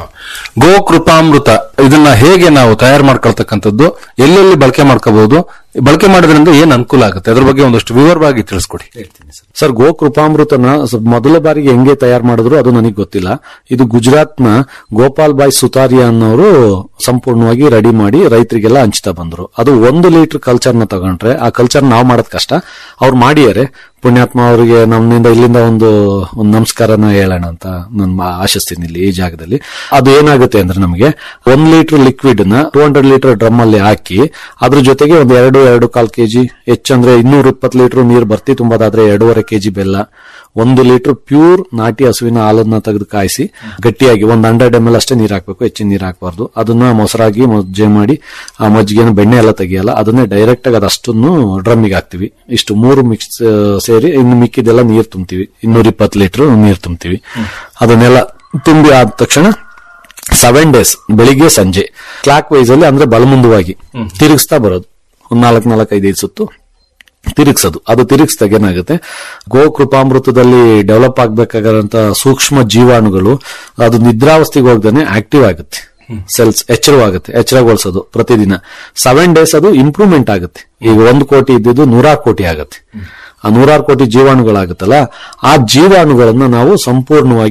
ಗೋ ಕೃಪಾಮೃತ ಇದನ್ನ ಹೇಗೆ ನಾವು ತಯಾರು ಮಾಡ್ಕೊಳ್ತಕ್ಕಂಥದ್ದು ಎಲ್ಲೆಲ್ಲಿ ಬಳಕೆ ಮಾಡ್ಕೋಬಹುದು ಬಳಕೆ ಮಾಡೋದ್ರಿಂದ ಏನ್ ಅನುಕೂಲ ಆಗುತ್ತೆ ಅದ್ರ ಬಗ್ಗೆ ಒಂದಷ್ಟು ವಿವರವಾಗಿ ತಿಳಿಸ್ಕೊಡಿ ಸರ್ ಗೋ ಕೃಪಾಮೃತನ ಸ- ಮೊದಲ ಬಾರಿಗೆ ಹೆಂಗೆ ತಯಾರು ಮಾಡಿದ್ರು ಅದು ನನಗೆ ಗೊತ್ತಿಲ್ಲ ಇದು ಗುಜರಾತ್ನ ಗೋಪಾಲ್ ಬಾಯ್ ಸುತಾರಿಯಾ ಅನ್ನೋರು ಸಂಪೂರ್ಣವಾಗಿ ರೆಡಿ ಮಾಡಿ ರೈತರಿಗೆಲ್ಲ ಹಂಚ್ತಾ ಬಂದ್ರು ಅದು ಒಂದು ಲೀಟರ್ ಕಲ್ಚರ್ನ ತಗೊಂಡ್ರೆ ಆ ಕಲ್ಚರ್ ನಾವು ಮಾಡೋದ್ ಕಷ್ಟ ಅವ್ರು ಮಾಡಿಯಾರೆ ಪುಣ್ಯಾತ್ಮ ಅವರಿಗೆ ನಮ್ಮಿಂದ ಇಲ್ಲಿಂದ ಒಂದು ಒಂದು ನಮಸ್ಕಾರನ ಹೇಳೋಣ ಅಂತ ನಾನು ಆಶಿಸ್ತೀನಿ ಇಲ್ಲಿ ಈ ಜಾಗದಲ್ಲಿ ಅದು ಏನಾಗುತ್ತೆ ಅಂದ್ರೆ ನಮಗೆ ಒಂದ್ ಲೀಟರ್ ಲಿಕ್ವಿಡ್ ನ ಟೂ ಹಂಡ್ರೆಡ್ ಲೀಟರ್ ಡ್ರಮ್ ಅಲ್ಲಿ ಹಾಕಿ ಅದ್ರ ಜೊತೆಗೆ ಒಂದು ಎರಡು ಎರಡು ಕಾಲ್ ಕೆಜಿ ಹೆಚ್ಚಂದ್ರೆ ಇನ್ನೂರ ಇಪ್ಪತ್ತು ಲೀಟರ್ ನೀರು ಬರ್ತಿ ತುಂಬಾದಾದ್ರೆ ಎರಡೂವರೆ ಕೆಜಿ ಬೆಲ್ಲ ಒಂದು ಲೀಟರ್ ಪ್ಯೂರ್ ನಾಟಿ ಹಸುವಿನ ಹಾಲನ್ನ ತೆಗೆದು ಕಾಯಿಸಿ ಗಟ್ಟಿಯಾಗಿ ಒಂದು ಹಂಡ್ರೆಡ್ ಎಮ್ ಎಲ್ ಅಷ್ಟೇ ನೀರು ಹಾಕ್ಬೇಕು ಹೆಚ್ಚಿನ ನೀರು ಹಾಕಬಾರ್ದು ಅದನ್ನ ಮೊಸರಾಗಿ ಮಜ್ಜೆ ಮಾಡಿ ಆ ಮಜ್ಜಿಗೆನ ಬೆಣ್ಣೆ ಎಲ್ಲ ತೆಗಿಯಲ್ಲ ಅದನ್ನೇ ಡೈರೆಕ್ಟ್ ಆಗಿ ಅದಷ್ಟನ್ನು ಡ್ರಮ್ಮಿಗೆ ಹಾಕ್ತಿವಿ ಇಷ್ಟು ಮೂರು ಮಿಕ್ಸ್ ಸೇರಿ ಇನ್ನು ಮಿಕ್ಕಿದೆಲ್ಲ ನೀರು ತುಂಬ್ತೀವಿ ಇನ್ನೂರ ಇಪ್ಪತ್ತು ಲೀಟರ್ ನೀರು ತುಂಬ್ತೀವಿ ಅದನ್ನೆಲ್ಲ ತುಂಬಿ ಆದ ತಕ್ಷಣ ಸೆವೆನ್ ಡೇಸ್ ಬೆಳಿಗ್ಗೆ ಸಂಜೆ ಕ್ಲಾಕ್ ವೈಸ್ ಅಲ್ಲಿ ಅಂದ್ರೆ ಬಲಮುಂದುವಾಗಿ ತಿರುಗಿಸ್ತಾ ಬರೋದು ಒಂದ್ ನಾಲ್ಕು ನಾಲ್ಕು ಐದೈದು ಸುತ್ತು ತಿರುಗಿಸೋದು ಅದು ತಿರುಗಿಸಿದಾಗ ಏನಾಗುತ್ತೆ ಗೋ ಕೃಪಾಮೃತದಲ್ಲಿ ಡೆವಲಪ್ ಆಗ್ಬೇಕಾಗಿರೋಂತ ಸೂಕ್ಷ್ಮ ಜೀವಾಣುಗಳು ಅದು ನಿದ್ರಾವಸ್ಥೆಗೆ ಹೋಗ್ದೇನೆ ಆಕ್ಟಿವ್ ಆಗುತ್ತೆ ಸೆಲ್ಸ್ ಎಚ್ಚರವಾಗುತ್ತೆ ಎಚ್ಚರಗೊಳಿಸೋದು ಪ್ರತಿದಿನ ಸೆವೆನ್ ಡೇಸ್ ಅದು ಇಂಪ್ರೂವ್ಮೆಂಟ್ ಆಗುತ್ತೆ ಈಗ ಒಂದು ಕೋಟಿ ಇದ್ದಿದ್ದು ನೂರಾರು ಕೋಟಿ ಆಗುತ್ತೆ ಆ ನೂರಾರು ಕೋಟಿ ಜೀವಾಣುಗಳಾಗುತ್ತಲ್ಲ ಆ ಜೀವಾಣುಗಳನ್ನ ನಾವು ಸಂಪೂರ್ಣವಾಗಿ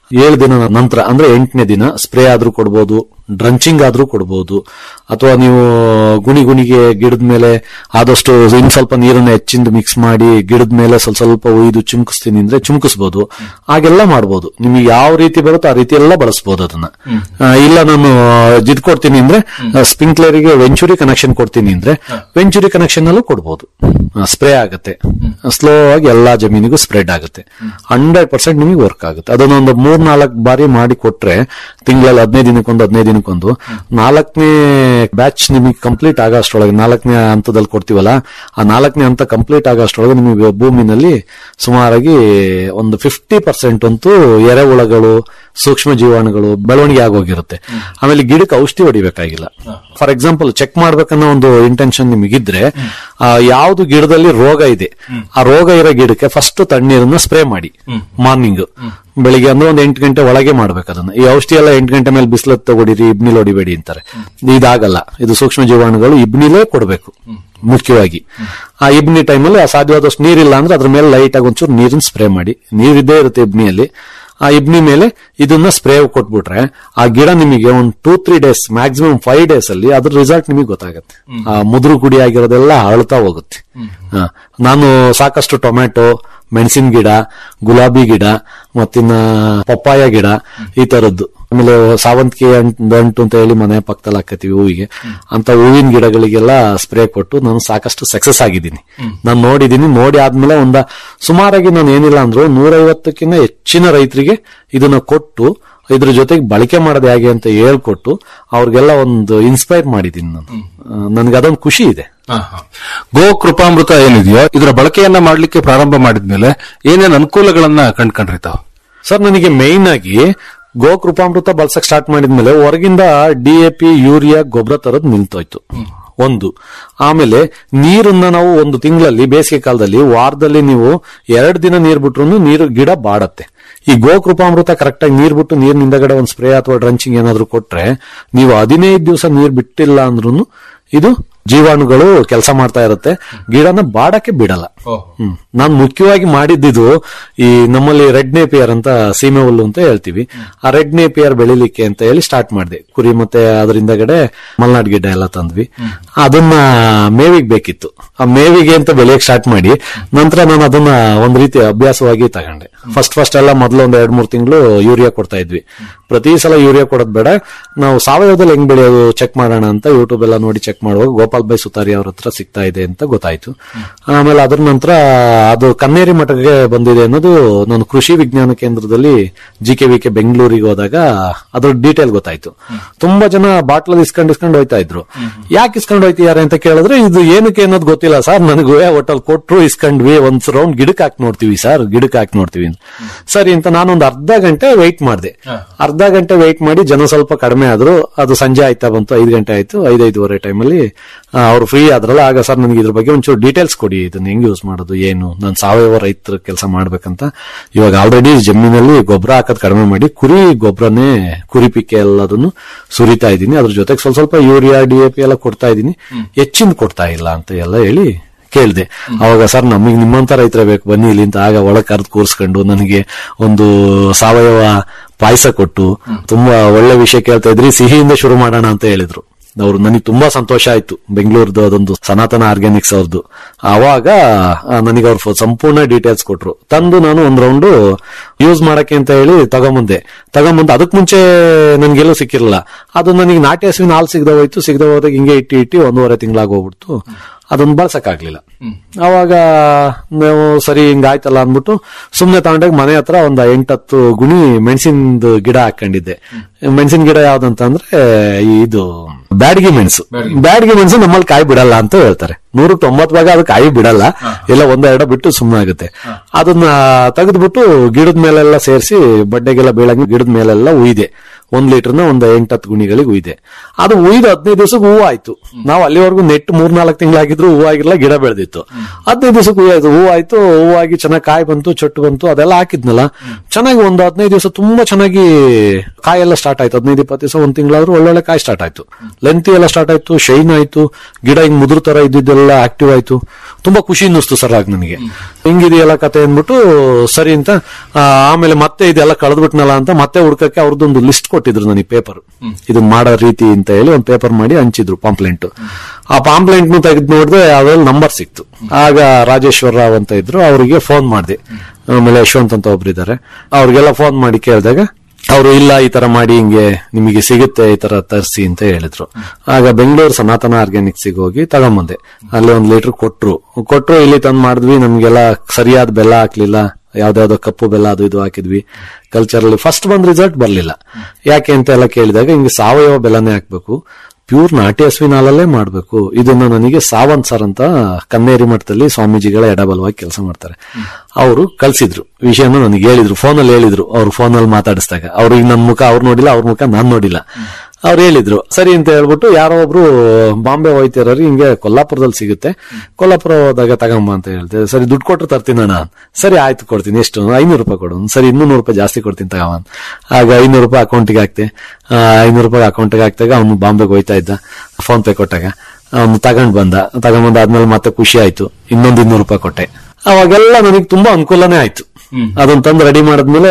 ಏಳು ದಿನ ನಂತರ ಅಂದ್ರೆ ಎಂಟನೇ ದಿನ ಸ್ಪ್ರೇ ಆದ್ರೂ ಕೊಡ್ಬೋದು ಡ್ರಂಚಿಂಗ್ ಆದ್ರೂ ಕೊಡ್ಬೋದು ಅಥವಾ ನೀವು ಗುಣಿ ಗುಣಿಗೆ ಗಿಡದ ಮೇಲೆ ಆದಷ್ಟು ಇನ್ ಸ್ವಲ್ಪ ನೀರನ್ನ ಹೆಚ್ಚಿಂದು ಮಿಕ್ಸ್ ಮಾಡಿ ಗಿಡದ ಮೇಲೆ ಸ್ವಲ್ಪ ಸ್ವಲ್ಪ ಒಯ್ದು ಚಿಮ್ಕಿಸ್ತೀನಿ ಅಂದ್ರೆ ಚಿಮ್ಕಿಸ್ಬೋದು ಹಾಗೆಲ್ಲ ಮಾಡ್ಬೋದು ನಿಮಗೆ ಯಾವ ರೀತಿ ಬರುತ್ತೋ ಆ ರೀತಿ ಎಲ್ಲ ಬಳಸ್ಬೋದು ಅದನ್ನ ಆ, ಇಲ್ಲ ನಾನು ಜಿದ್ ಕೊಡ್ತೀನಿ ಅಂದ್ರೆ ಸ್ಪ್ರಿಂಕ್ಲರಿಗೆ ವೆಂಚುರಿ ಕನೆಕ್ಷನ್ ಕೊಡ್ತೀನಿ ಅಂದ್ರೆ ವೆಂಚುರಿ ಕನೆಕ್ಷನ್ ಅಲ್ಲೂ ಕೊಡ್ಬೋದು ಸ್ಪ್ರೇ ಆಗುತ್ತೆ ಸ್ಲೋ ಆಗಿ ಎಲ್ಲಾ ಜಮೀನಿಗೂ ಸ್ಪ್ರೆಡ್ ಆಗುತ್ತೆ ಹಂಡ್ರೆಡ್ ಪರ್ಸೆಂಟ್ ನಿಮಗೆ ವರ್ಕ್ ಆಗುತ್ತೆ ಅದನ್ನೊಂದು ಮೂರ್ ನಾಲ್ಕು ಬಾರಿ ಮಾಡಿ ಕೊಟ್ರೆ ತಿಂಗಳಲ್ಲಿ ಹದಿನೈದು ದಿನಕ್ಕೊಂದು ಹದಿನೈದು ದಿನಕ್ಕೊಂದು ನಾಲ್ಕನೇ ಬ್ಯಾಚ್ ನಿಮಗೆ ಕಂಪ್ಲೀಟ್ ಆಗೋ ಅಷ್ಟರೊಳಗೆ ನಾಲ್ಕನೇ ಹಂತದಲ್ಲಿ ಕೊಡ್ತೀವಲ್ಲ ಆ ನಾಲ್ಕನೇ ಹಂತ ಕಂಪ್ಲೀಟ್ ಆಗೋ ಅಷ್ಟರೊಳಗೆ ನಿಮಗೆ ಭೂಮಿನಲ್ಲಿ ಸುಮಾರಾಗಿ ಒಂದು ಫಿಫ್ಟಿ ಪರ್ಸೆಂಟ್ ಅಂತೂ ಎರೆಹುಳಗಳು ಸೂಕ್ಷ್ಮ ಜೀವಾಣುಗಳು ಬೆಳವಣಿಗೆ ಆಗೋಗಿರುತ್ತೆ ಆಮೇಲೆ ಗಿಡಕ್ಕೆ ಔಷಧಿ ಹೊಡಿಬೇಕಾಗಿಲ್ಲ ಫಾರ್ ಎಕ್ಸಾಂಪಲ್ ಚೆಕ್ ಮಾಡ್ಬೇಕನ್ನೋ ಒಂದು ಇಂಟೆನ್ಷನ್ ನಿಮಗಿದ್ರೆ ಆ, ಯಾವ್ದು ಗಿಡದಲ್ಲಿ ರೋಗ ಇದೆ ಆ ರೋಗ ಇರೋ ಗಿಡಕ್ಕೆ ಫಸ್ಟ್ ತಣ್ಣೀರನ್ನ ಸ್ಪ್ರೇ ಮಾಡಿ ಮಾರ್ನಿಂಗ್ ಬೆಳಿಗ್ಗೆ ಅಂದ್ರೆ ಒಂದು ಎಂಟು ಗಂಟೆ ಒಳಗೆ ಮಾಡ್ಬೇಕು ಅದನ್ನ ಈ ಔಷಧಿ ಎಲ್ಲ ಎಂಟು ಗಂಟೆ ಮೇಲೆ ಬಿಸಿಲತ್ ತಗೊಡಿರಿ ಇಬ್ನಿಲ್ ಹೊಡಿಬೇಡಿ ಅಂತಾರೆ ಇದಾಗಲ್ಲ ಇದು ಸೂಕ್ಷ್ಮ ಜೀವಾಣುಗಳು ಇಬ್ನಿಲೇ ಕೊಡಬೇಕು ಮುಖ್ಯವಾಗಿ ಆ ಇಬ್ನಿ ಟೈಮಲ್ಲಿ ಸಾಧ್ಯವಾದಷ್ಟು ನೀರಿಲ್ಲ ಅಂದ್ರೆ ಅದ್ರ ಮೇಲೆ ಲೈಟ್ ಆಗಿ ಒಂಚೂರು ನೀರಿನ ಸ್ಪ್ರೇ ಮಾಡಿ ನೀರಿದ್ದೇ ಇರುತ್ತೆ ಇಬ್ನಿಯಲ್ಲಿ ಆ ಇಬ್ನಿ ಮೇಲೆ ಇದನ್ನ ಸ್ಪ್ರೇ ಕೊಟ್ಬಿಟ್ರೆ ಆ ಗಿಡ ನಿಮಗೆ ಒಂದು two three days maximum five days ಅಲ್ಲಿ ಅದ್ರ ರಿಸಲ್ಟ್ ನಿಮಗೆ ಗೊತ್ತಾಗುತ್ತೆ ಆ ಮುದುರು ಗುಡಿ ಆಗಿರೋದೆಲ್ಲ ಅಳ್ತಾ ಹೋಗುತ್ತೆ ಹಾ. ನಾನು ಸಾಕಷ್ಟು ಟೊಮ್ಯಾಟೊ ಮೆಣಸಿನ ಗಿಡ ಗುಲಾಬಿ ಗಿಡ ಮತ್ತಿನ್ನ ಪಪ್ಪಾಯ ಗಿಡ ಈ ತರದ್ದು ಆಮೇಲೆ ಸಾವಂತಿಗೆ ಅಂಟ್- ಅಂಟು ಅಂತ ಹೇಳಿ ಮನೆ ಪಕ್ಕದಲ್ಲಿ ಹಾಕತ್ತೀವಿ ಹೂವಿಗೆ ಅಂತ ಹೂವಿನ ಗಿಡಗಳಿಗೆಲ್ಲ ಸ್ಪ್ರೇ ಕೊಟ್ಟು ನಾನು ಸಾಕಷ್ಟು ಸಕ್ಸಸ್ ಆಗಿದ್ದೀನಿ ನಾನು ನೋಡಿದ್ದೀನಿ ನೋಡಿ ಆದ್ಮೇಲೆ ಒಂದ ಸುಮಾರಾಗಿ ನಾನು ಏನಿಲ್ಲ ಅಂದ್ರು ನೂರೈವತ್ತಕ್ಕಿಂತ ಹೆಚ್ಚಿನ ರೈತರಿಗೆ ಇದನ್ನ ಕೊಟ್ಟು ಇದ್ರ ಜೊತೆಗೆ ಬಳಕೆ ಮಾಡೋದು ಹೇಗೆ ಅಂತ ಹೇಳ್ಕೊಟ್ಟು ಅವ್ರಿಗೆಲ್ಲ ಒಂದು ಇನ್ಸ್ಪೈರ್ ಮಾಡಿದ್ದೀನಿ ನಾನು ನನಗೆ ಅದೊಂದು ಖುಷಿ ಇದೆ ಗೋ ಕೃಪಾಮೃತ ಏನಿದೆಯೋ ಇದರ ಬಳಕೆಯನ್ನ ಮಾಡ್ಲಿಕ್ಕೆ ಪ್ರಾರಂಭ ಮಾಡಿದ್ಮೇಲೆ ಏನೇನ್ ಅನುಕೂಲಗಳನ್ನ ಕಂಡ್ಕೊಂಡ್ರಿ ತಾವು ಸರ್ ನನಗೆ ಮೇಯ್ನ್ ಆಗಿ ಗೋ ಕೃಪಾಮೃತ ಬಳಸಕ್ ಸ್ಟಾರ್ಟ್ ಮಾಡಿದ್ಮೇಲೆ ಹೊರಗಿಂದ ಡಿ ಎ ಪಿ ಯೂರಿಯಾ ಗೊಬ್ಬರ ತರದ್ ನಿಲ್ತೋಯ್ತು ಒಂದು ಆಮೇಲೆ ನೀರನ್ನ ನಾವು ಒಂದು ತಿಂಗಳಲ್ಲಿ ಬೇಸಿಗೆ ಕಾಲದಲ್ಲಿ ವಾರದಲ್ಲಿ ನೀವು ಎರಡು ದಿನ ನೀರ್ ಬಿಟ್ರು ನೀರು ಗಿಡ ಬಾಡತ್ತೆ ಈ ಗೋ ಕೃಪಾಮೃತ ಕರೆಕ್ಟ್ ಆಗಿ ನೀರ್ ಬಿಟ್ಟು ನೀರ್ ನಿಂದಗಡೆ ಒಂದು ಸ್ಪ್ರೇ ಅಥವಾ ಡ್ರಂಚಿಂಗ್ ಏನಾದ್ರು ಕೊಟ್ರೆ ನೀವು ಹದಿನೈದು ದಿವಸ ನೀರ್ ಬಿಟ್ಟಿಲ್ಲ ಅಂದ್ರೂ ಇದು ಜೀವಾಣುಗಳು ಕೆಲಸ ಮಾಡ್ತಾ ಇರುತ್ತೆ ಗಿಡನ ಬಾಡಕ್ಕೆ ಬಿಡಲ್ಲ ಹ್ಮ್ ನಾನು ಮುಖ್ಯವಾಗಿ ಮಾಡಿದ್ದಿದ್ದು ಈ ನಮ್ಮಲ್ಲಿ ರೆಡ್ ನೇಪಿಯರ್ ಅಂತ ಸೀಮೆ ಹುಲ್ಲು ಅಂತ ಹೇಳ್ತೀವಿ ಆ ರೆಡ್ ನೇಪಿಯರ್ ಬೆಳಿಲಿಕ್ಕೆ ಅಂತ ಹೇಳಿ ಸ್ಟಾರ್ಟ್ ಮಾಡಿದೆ ಕುರಿ ಮತ್ತೆ ಅದರಿಂದಗಡೆ ಮಲ್ನಾಡ್ ಗಿಡ್ಡ ಎಲ್ಲ ತಂದ್ವಿ ಅದನ್ನ ಮೇವಿಗೆ ಬೇಕಿತ್ತು ಆ ಮೇವಿಗೆ ಅಂತ ಬೆಳೆಯಕ್ ಸ್ಟಾರ್ಟ್ ಮಾಡಿ ನಂತರ ನಾನು ಅದನ್ನ ಒಂದ್ ರೀತಿ ಅಭ್ಯಾಸವಾಗಿ ತಗೊಂಡೆ ಫಸ್ಟ್ ಫಸ್ಟ್ ಎಲ್ಲ ಮೊದಲು ಒಂದ್ ಎರಡ್ ಮೂರ್ ತಿಂಗಳು ಯೂರಿಯಾ ಕೊಡ್ತಾ ಇದ್ವಿ ಪ್ರತಿ ಸಲ ಯೂರಿಯಾ ಕೊಡೋದ್ ಬೇಡ ನಾವು ಸಾವಯವದಲ್ಲಿ ಹೆಂಗ್ ಬೆಳೆಯೋದು ಚೆಕ್ ಮಾಡೋಣ ಅಂತ ಯೂಟ್ಯೂಬ್ ಎಲ್ಲ ನೋಡಿ ಚೆಕ್ ಮಾಡುವಾಗ ಗೋಪಾಲ್ ಬೈ ಸುತಾರಿ ಅವ್ರ ಹತ್ರ ಸಿಗ್ತಾ ಇದೆ ಅಂತ ಗೊತ್ತಾಯ್ತು ಆಮೇಲೆ ಅದ್ರ ನಂತರ ಅದು ಕನ್ನೇರಿ ಮಠಕ್ಕೆ ಬಂದಿದೆ ಅನ್ನೋದು ನಾನು ಕೃಷಿ ವಿಜ್ಞಾನ ಕೇಂದ್ರದಲ್ಲಿ ಜಿ ಕೆ ವಿ ಕೆ ಬೆಂಗಳೂರಿಗೆ ಹೋದಾಗ ಅದ್ರ ಡೀಟೇಲ್ ಗೊತ್ತಾಯ್ತು ತುಂಬಾ ಜನ ಬಾಟ್ಲಲ್ಲಿ ಇಸ್ಕೊಂಡ್ ಇಸ್ಕೊಂಡು ಹೋಯ್ತಾ ಇದ್ರು ಯಾಕೆ ಇಸ್ಕೊಂಡು ಹೋಯ್ತಿದ್ದಾರೆ ಅಂತ ಕೇಳಿದ್ರೆ ಇದು ಏನಕ್ಕೆ ಅನ್ನೋದು ಗೊತ್ತಿಲ್ಲ ಸರ್ ನನಗೂ ಹೋಟೆಲ್ ಕೊಟ್ರು ಇಸ್ಕೊಂಡ್ವಿ ಒಂದ್ ರೌಂಡ್ ಗಿಡಕ್ಕೆ ಹಾಕಿ ನೋಡ್ತೀವಿ ಸರ್ ಗಿಡಕ್ಕೆ ಹಾಕಿ ನೋಡ್ತೀವಿ ಅಂತ. ಸರಿ ಅಂತ ನಾನೊಂದು ಅರ್ಧ ಗಂಟೆ ವೆಯ್ಟ್ ಮಾಡಿದೆ ಅರ್ಧ ಗಂಟೆ ವೆಯ್ಟ್ ಮಾಡಿ ಜನ ಸ್ವಲ್ಪ ಕಡಿಮೆ ಆದ್ರು ಅದು ಸಂಜೆ ಆಯ್ತಾ ಬಂತು ಐದು ಗಂಟೆ ಆಯ್ತು ಐದೈದುವರೆ ಟೈಮಲ್ಲಿ ಅವ್ರು ಫ್ರೀ ಆದ್ರಲ್ಲ ಆಗ ಸರ್ ನನಗೆ ಇದ್ರ ಬಗ್ಗೆ ಒಂಚೂರು ಡೀಟೇಲ್ಸ್ ಕೊಡಿ ಇದನ್ನ ಹೆಂಗ್ ಯೂಸ್ ಮಾಡೋದು ಏನು ನಾನು ಸಾವಯವ ರೈತರ ಕೆಲಸ ಮಾಡ್ಬೇಕಂತ ಇವಾಗ ಆಲ್ರೆಡಿ ಜಮೀನಲ್ಲಿ ಗೊಬ್ಬರ ಹಾಕೋದ್ ಕಡಿಮೆ ಮಾಡಿ ಕುರಿ ಗೊಬ್ಬರನೇ ಕುರಿ ಪಿಕ್ಕೆ ಎಲ್ಲದನ್ನು ಸುರಿತಾ ಇದ್ದೀನಿ ಅದ್ರ ಜೊತೆಗೆ ಸ್ವಲ್ಪ ಸ್ವಲ್ಪ ಯೂರಿಯಾ ಡಿ ಎ ಪಿ ಎಲ್ಲ ಕೊಡ್ತಾ ಇದ್ದೀನಿ ಹೆಚ್ಚಿನ ಕೊಡ್ತಾ ಇಲ್ಲ ಅಂತ ಎಲ್ಲ ಹೇಳಿ ಕೇಳಿದೆ ಅವಾಗ ಸರ್ ನಮಗೆ ನಿಮ್ಮಂತ ರೈತರ ಬೇಕು ಬನ್ನಿ ಇಲ್ಲಿ ಅಂತ ಆಗ ಒಳಗೆ ಕರೆದು ಕೂರಿಸ್ಕೊಂಡು ನನಗೆ ಒಂದು ಸಾವಯವ ಪಾಯಸ ಕೊಟ್ಟು ತುಂಬಾ ಒಳ್ಳೆ ವಿಷಯ ಕೇಳ್ತಾ ಇದ್ರಿ ಸಿಹಿಯಿಂದ ಶುರು ಮಾಡೋಣ ಅಂತ ಹೇಳಿದ್ರು ಅವ್ರು ನನಗೆ ತುಂಬಾ ಸಂತೋಷ ಆಯ್ತು ಬೆಂಗಳೂರದು ಅದೊಂದು ಸನಾತನ ಆರ್ಗ್ಯಾನಿಕ್ಸ್ ಅವ್ರದ್ದು ಅವಾಗ ಆ, ನನಗೆ ಅವ್ರು ಫ- ಸಂಪೂರ್ಣ ಡೀಟೇಲ್ಸ್ ಕೊಟ್ರು ತಂದು ನಾನು ಒಂದ್ ರೌಂಡ್ ಯೂಸ್ ಮಾಡಕ್ಕೆ ಅಂತ ಹೇಳಿ ತಗೊಂಬಂದೆ ತಗೊಂಬಂದು ಅದಕ್ ಮುಂಚೆ ನನ್ಗೆಲ್ಲೂ ಸಿಕ್ಕಿರಲಿಲ್ಲ ಅದು ನನಗೆ ನಾಟಿ ಹಸುವಿನ ಹಾಲು ಸಿಗದೆ ಹೋಯ್ತು ಸಿಗದೆ ಹೋದಾಗ ಹಿಂಗೆ ಇಟ್ಟು ಇಟ್ಟು ಒಂದೂವರೆ ತಿಂಗಳಾಗೋಗ್ಬಿಡ್ತು ಅದನ್ನ ಬಳಸಕ್ಕಾಗ್ಲಿಲ್ಲ ಅವಾಗ ನಾವು ಸರಿ ಹಿಂಗಾಯ್ತಲ್ಲ ಅಂದ್ಬಿಟ್ಟು ಸುಮ್ನೆ ತಗೊಂಡಾಗ ಮನೆ ಹತ್ರ ಒಂದ್ ಎಂಟತ್ತು ಗುಣಿ ಮೆಣಸಿನ ಗಿಡ ಹಾಕೊಂಡಿದ್ದೆ ಮೆಣಸಿನ ಗಿಡ ಯಾವ್ದಂತ ಅಂದ್ರೆ ಈ ಇದು ಬ್ಯಾಡಗಿ ಮೆಣಸು ಬ್ಯಾಡಗಿ ಮೆಣಸು ನಮ್ಮಲ್ಲಿ ಕಾಯಿ ಬಿಡಲ್ಲ ಅಂತ ಹೇಳ್ತಾರೆ ನೂರು ತೊಂಬತ್ ಭಾಗ ಅದು ಕಾಯಿ ಬಿಡಲ್ಲ ಎಲ್ಲ ಒಂದೆರಡು ಬಿಟ್ಟು ಸುಮ್ಮನೆ ಆಗುತ್ತೆ ಅದನ್ನ ತೆಗೆದ್ಬಿಟ್ಟು ಗಿಡದ ಮೇಲೆಲ್ಲ ಸೇರಿಸಿ ಬಡ್ಡೆಗೆಲ್ಲ ಬೀಳಂಗೆ ಗಿಡದ ಮೇಲೆಲ್ಲ ಉಯ್ದೆ ಒಂದ್ ಲೀಟರ್ನ ಒಂದ್ ಎಂಟತ್ತು ಗುಣಿಗಳಿಗೆ ಉಯ್ದೆ ಅದು ಉಯ್ದು ಹದಿನೈದು ದಿವಸಕ್ಕೆ ಹೂವು ಆಯ್ತು ನಾವು ಅಲ್ಲಿವರೆಗೂ ನೆಟ್ ಮೂರ್ನಾಲ್ಕು ತಿಂಗಳಾಗಿದ್ರು ಹೂವು ಆಗಿಲ್ಲ ಗಿಡ ಬೆಳೆದಿತ್ತು ಹದಿನೈದು ದಿವಸಕ್ಕೆ ಹೂವು ಆಯ್ತು ಹೂವು ಆಯ್ತು ಹೂವಾಗಿ ಚೆನ್ನಾಗಿ ಕಾಯಿ ಬಂತು ಚೊಟ್ಟು ಬಂತು ಅದೆಲ್ಲ ಹಾಕಿದ್ನಲ್ಲ ಚೆನ್ನಾಗಿ ಒಂದು ಹದಿನೈದು ದಿವಸ ತುಂಬಾ ಚೆನ್ನಾಗಿ ಕಾಯೆಲ್ಲ ಸ್ಟಾರ್ಟ್ ಆಯ್ತು ಹದಿನೈದು ಇಪ್ಪತ್ತು ದಿವಸ ಒಂದ್ ತಿಂಗಳಾದ್ರೂ ಒಳ್ಳೊಳ್ಳೆ ಕಾಯಿ ಸ್ಟಾರ್ಟ್ ಆಯ್ತು ಲೆಂತಿ ಎಲ್ಲ ಸ್ಟಾರ್ಟ್ ಆಯ್ತು ಶೈನ್ ಆಯ್ತು ಗಿಡ ಹಿಂಗ್ ಮುದ್ರ ತರ ಇದ್ದಿದ್ದೆಲ್ಲ ಆಕ್ಟಿವ್ ಆಯ್ತು ತುಂಬಾ ಖುಷಿ ಅನ್ನಿಸ್ತು ಸರ್ ಆಗ ನನಗೆ ಹಿಂಗಿದೆಯಲ್ಲ ಕತೆ ಅಂದ್ಬಿಟ್ಟು ಸರಿ ಅಂತ ಆ, ಆಮೇಲೆ ಮತ್ತೆ ಇದೆಲ್ಲ ಕಳೆದ್ಬಿಟ್ನಲ್ಲ ಅಂತ ಮತ್ತೆ ಹುಡ್ಕಕ್ಕೆ ಅವ್ರದ್ದೊಂದು ಲಿಸ್ಟ್ ಕೊಟ್ಟಿದ್ರು ನನಗೆ ಪೇಪರ್ ಇದನ್ನ ಮಾಡೋ ರೀತಿ ಅಂತ ಹೇಳಿ ಒಂದು ಪೇಪರ್ ಮಾಡಿ ಹಂಚಿದ್ರು ಪಾಂಪ್ಲೆಂಟ್ ಆ ಪಾಂಪ್ಲೆಂಟ್ ನು ತೆಗೆದು ನೋಡಿದ್ರೆ ಅದ್ರಲ್ಲಿ ನಂಬರ್ ಸಿಕ್ತು ಆಗ ರಾಜೇಶ್ವರ ರಾವ್ ಅಂತ ಇದ್ರು ಅವರಿಗೆ ಫೋನ್ ಮಾಡಿದೆ ಆಮೇಲೆ ಯಶವಂತ್ ಅಂತ ಒಬ್ರು ಇದ್ದಾರೆ ಅವ್ರಿಗೆಲ್ಲ ಫೋನ್ ಮಾಡಿ ಕೇಳಿದಾಗ ಅವರು ಇಲ್ಲ ಈ ತರ ಮಾಡಿ ಹಿಂಗೆ ನಿಮಗೆ ಸಿಗುತ್ತೆ ಈ ತರ ತರಿಸಿ ಅಂತ ಹೇಳಿದ್ರು ಆಗ ಬೆಂಗಳೂರು ಸನಾತನ ಆರ್ಗ್ಯಾನಿಕ್ಸಿಗೆ ಹೋಗಿ ತಗೊಂಬಂದೆ ಅಲ್ಲಿ ಒಂದ್ ಲೀಟರ್ ಕೊಟ್ರು ಕೊಟ್ರು ಇಲ್ಲಿ ತಂದ್ ಮಾಡಿದ್ವಿ ನಮ್ಗೆಲ್ಲ ಸರಿಯಾದ ಬೆಲ್ಲ ಹಾಕ್ಲಿಲ್ಲ ಯಾವ್ದಾವ್ದೋ ಕಪ್ಪು ಬೆಲ್ಲ ಅದು ಇದು ಹಾಕಿದ್ವಿ ಕಲ್ಚರಲ್ಲಿ ಫಸ್ಟ್ ಬಂದ್ ರಿಸಲ್ಟ್ ಬರ್ಲಿಲ್ಲ ಯಾಕೆ ಅಂತ ಎಲ್ಲ ಕೇಳಿದಾಗ ಹಿಂಗೆ ಸಾವಯವ ಬೆಲ್ಲನೇ ಹಾಕ್ಬೇಕು ಪ್ಯೂರ್ ನಾಟಿ ಹಸುವಿನ ಹಾಲಲ್ಲೇ ಮಾಡಬೇಕು ಇದನ್ನ ನನಗೆ ಸಾವಂತ್ ಸರ್ ಅಂತ ಕನ್ನೇರಿ ಮಠದಲ್ಲಿ ಸ್ವಾಮೀಜಿಗಳ ಎಡಬಲವಾಗಿ ಕೆಲಸ ಮಾಡ್ತಾರೆ ಅವರು ಕಳ್ಸಿದ್ರು ವಿಷಯನ ನನಗೆ ಹೇಳಿದ್ರು ಫೋನಲ್ಲಿ ಹೇಳಿದ್ರು ಅವ್ರು ಫೋನಲ್ಲಿ ಮಾತಾಡಿಸಿದಾಗ ಅವ್ರು ಈಗ ನನ್ನ ಮುಖ ಅವ್ರು ನೋಡಿಲ್ಲ ಅವ್ರ ಮುಖ ನಾನ್ ನೋಡಿಲ್ಲ ಅವ್ರು ಹೇಳಿದ್ರು ಸರಿ ಅಂತ ಹೇಳ್ಬಿಟ್ಟು ಯಾರೋ ಒಬ್ರು ಬಾಂಬೆ ಹೋಯ್ತಿರೋರು ಹಿಂಗೆ ಕೊಲ್ಲಾಪುರದಲ್ಲಿ ಸಿಗುತ್ತೆ ಕೊಲ್ಲಾಪುರ ಹೋದಾಗ ತಗೊಂಬ ಅಂತ ಹೇಳ್ದೆ ಸರಿ ದುಡ್ಡು ಕೊಟ್ಟರು ತರ್ತೀನಿ ಅಣ್ಣ ಸರಿ ಆಯ್ತು ಕೊಡ್ತೀನಿ ಎಷ್ಟು ಐನೂರು ರೂಪಾಯಿ ಕೊಡು ಸರಿ ಇನ್ನೂ ನೂರು ರೂಪಾಯಿ ಜಾಸ್ತಿ ಕೊಡ್ತೀನಿ ತಗೊಂಬ ಅಂತ. ಆಗ ಐನೂರು ರೂಪಾಯಿ ಅಕೌಂಟಿಗೆ ಹಾಕ್ತೆ ಆ, ಐನೂರು ರೂಪಾಯಿ ಅಕೌಂಟಿಗೆ ಹಾಕ್ದಾಗ ಅವನು ಬಾಂಬೆಗೆ ಹೋಯ್ತಾ ಇದ್ದ ಫೋನ್ ಪೇ ಕೊಟ್ಟಾಗ ಅವನು ತಗೊಂಡ್ ಬಂದ ತಗೊಂಡ್ ಬಂದ ಆದ್ಮೇಲೆ ಮತ್ತೆ ಖುಷಿ ಆಯ್ತು ಇನ್ನೊಂದು ಇನ್ನೂರು ರೂಪಾಯಿ ಕೊಟ್ಟೆ ಅವಾಗೆಲ್ಲ ನನಗೆ ತುಂಬಾ ಅನುಕೂಲನೇ ಆಯ್ತು ಅದನ್ನ ತಂದು ರೆಡಿ ಮಾಡಿದ್ಮೇಲೆ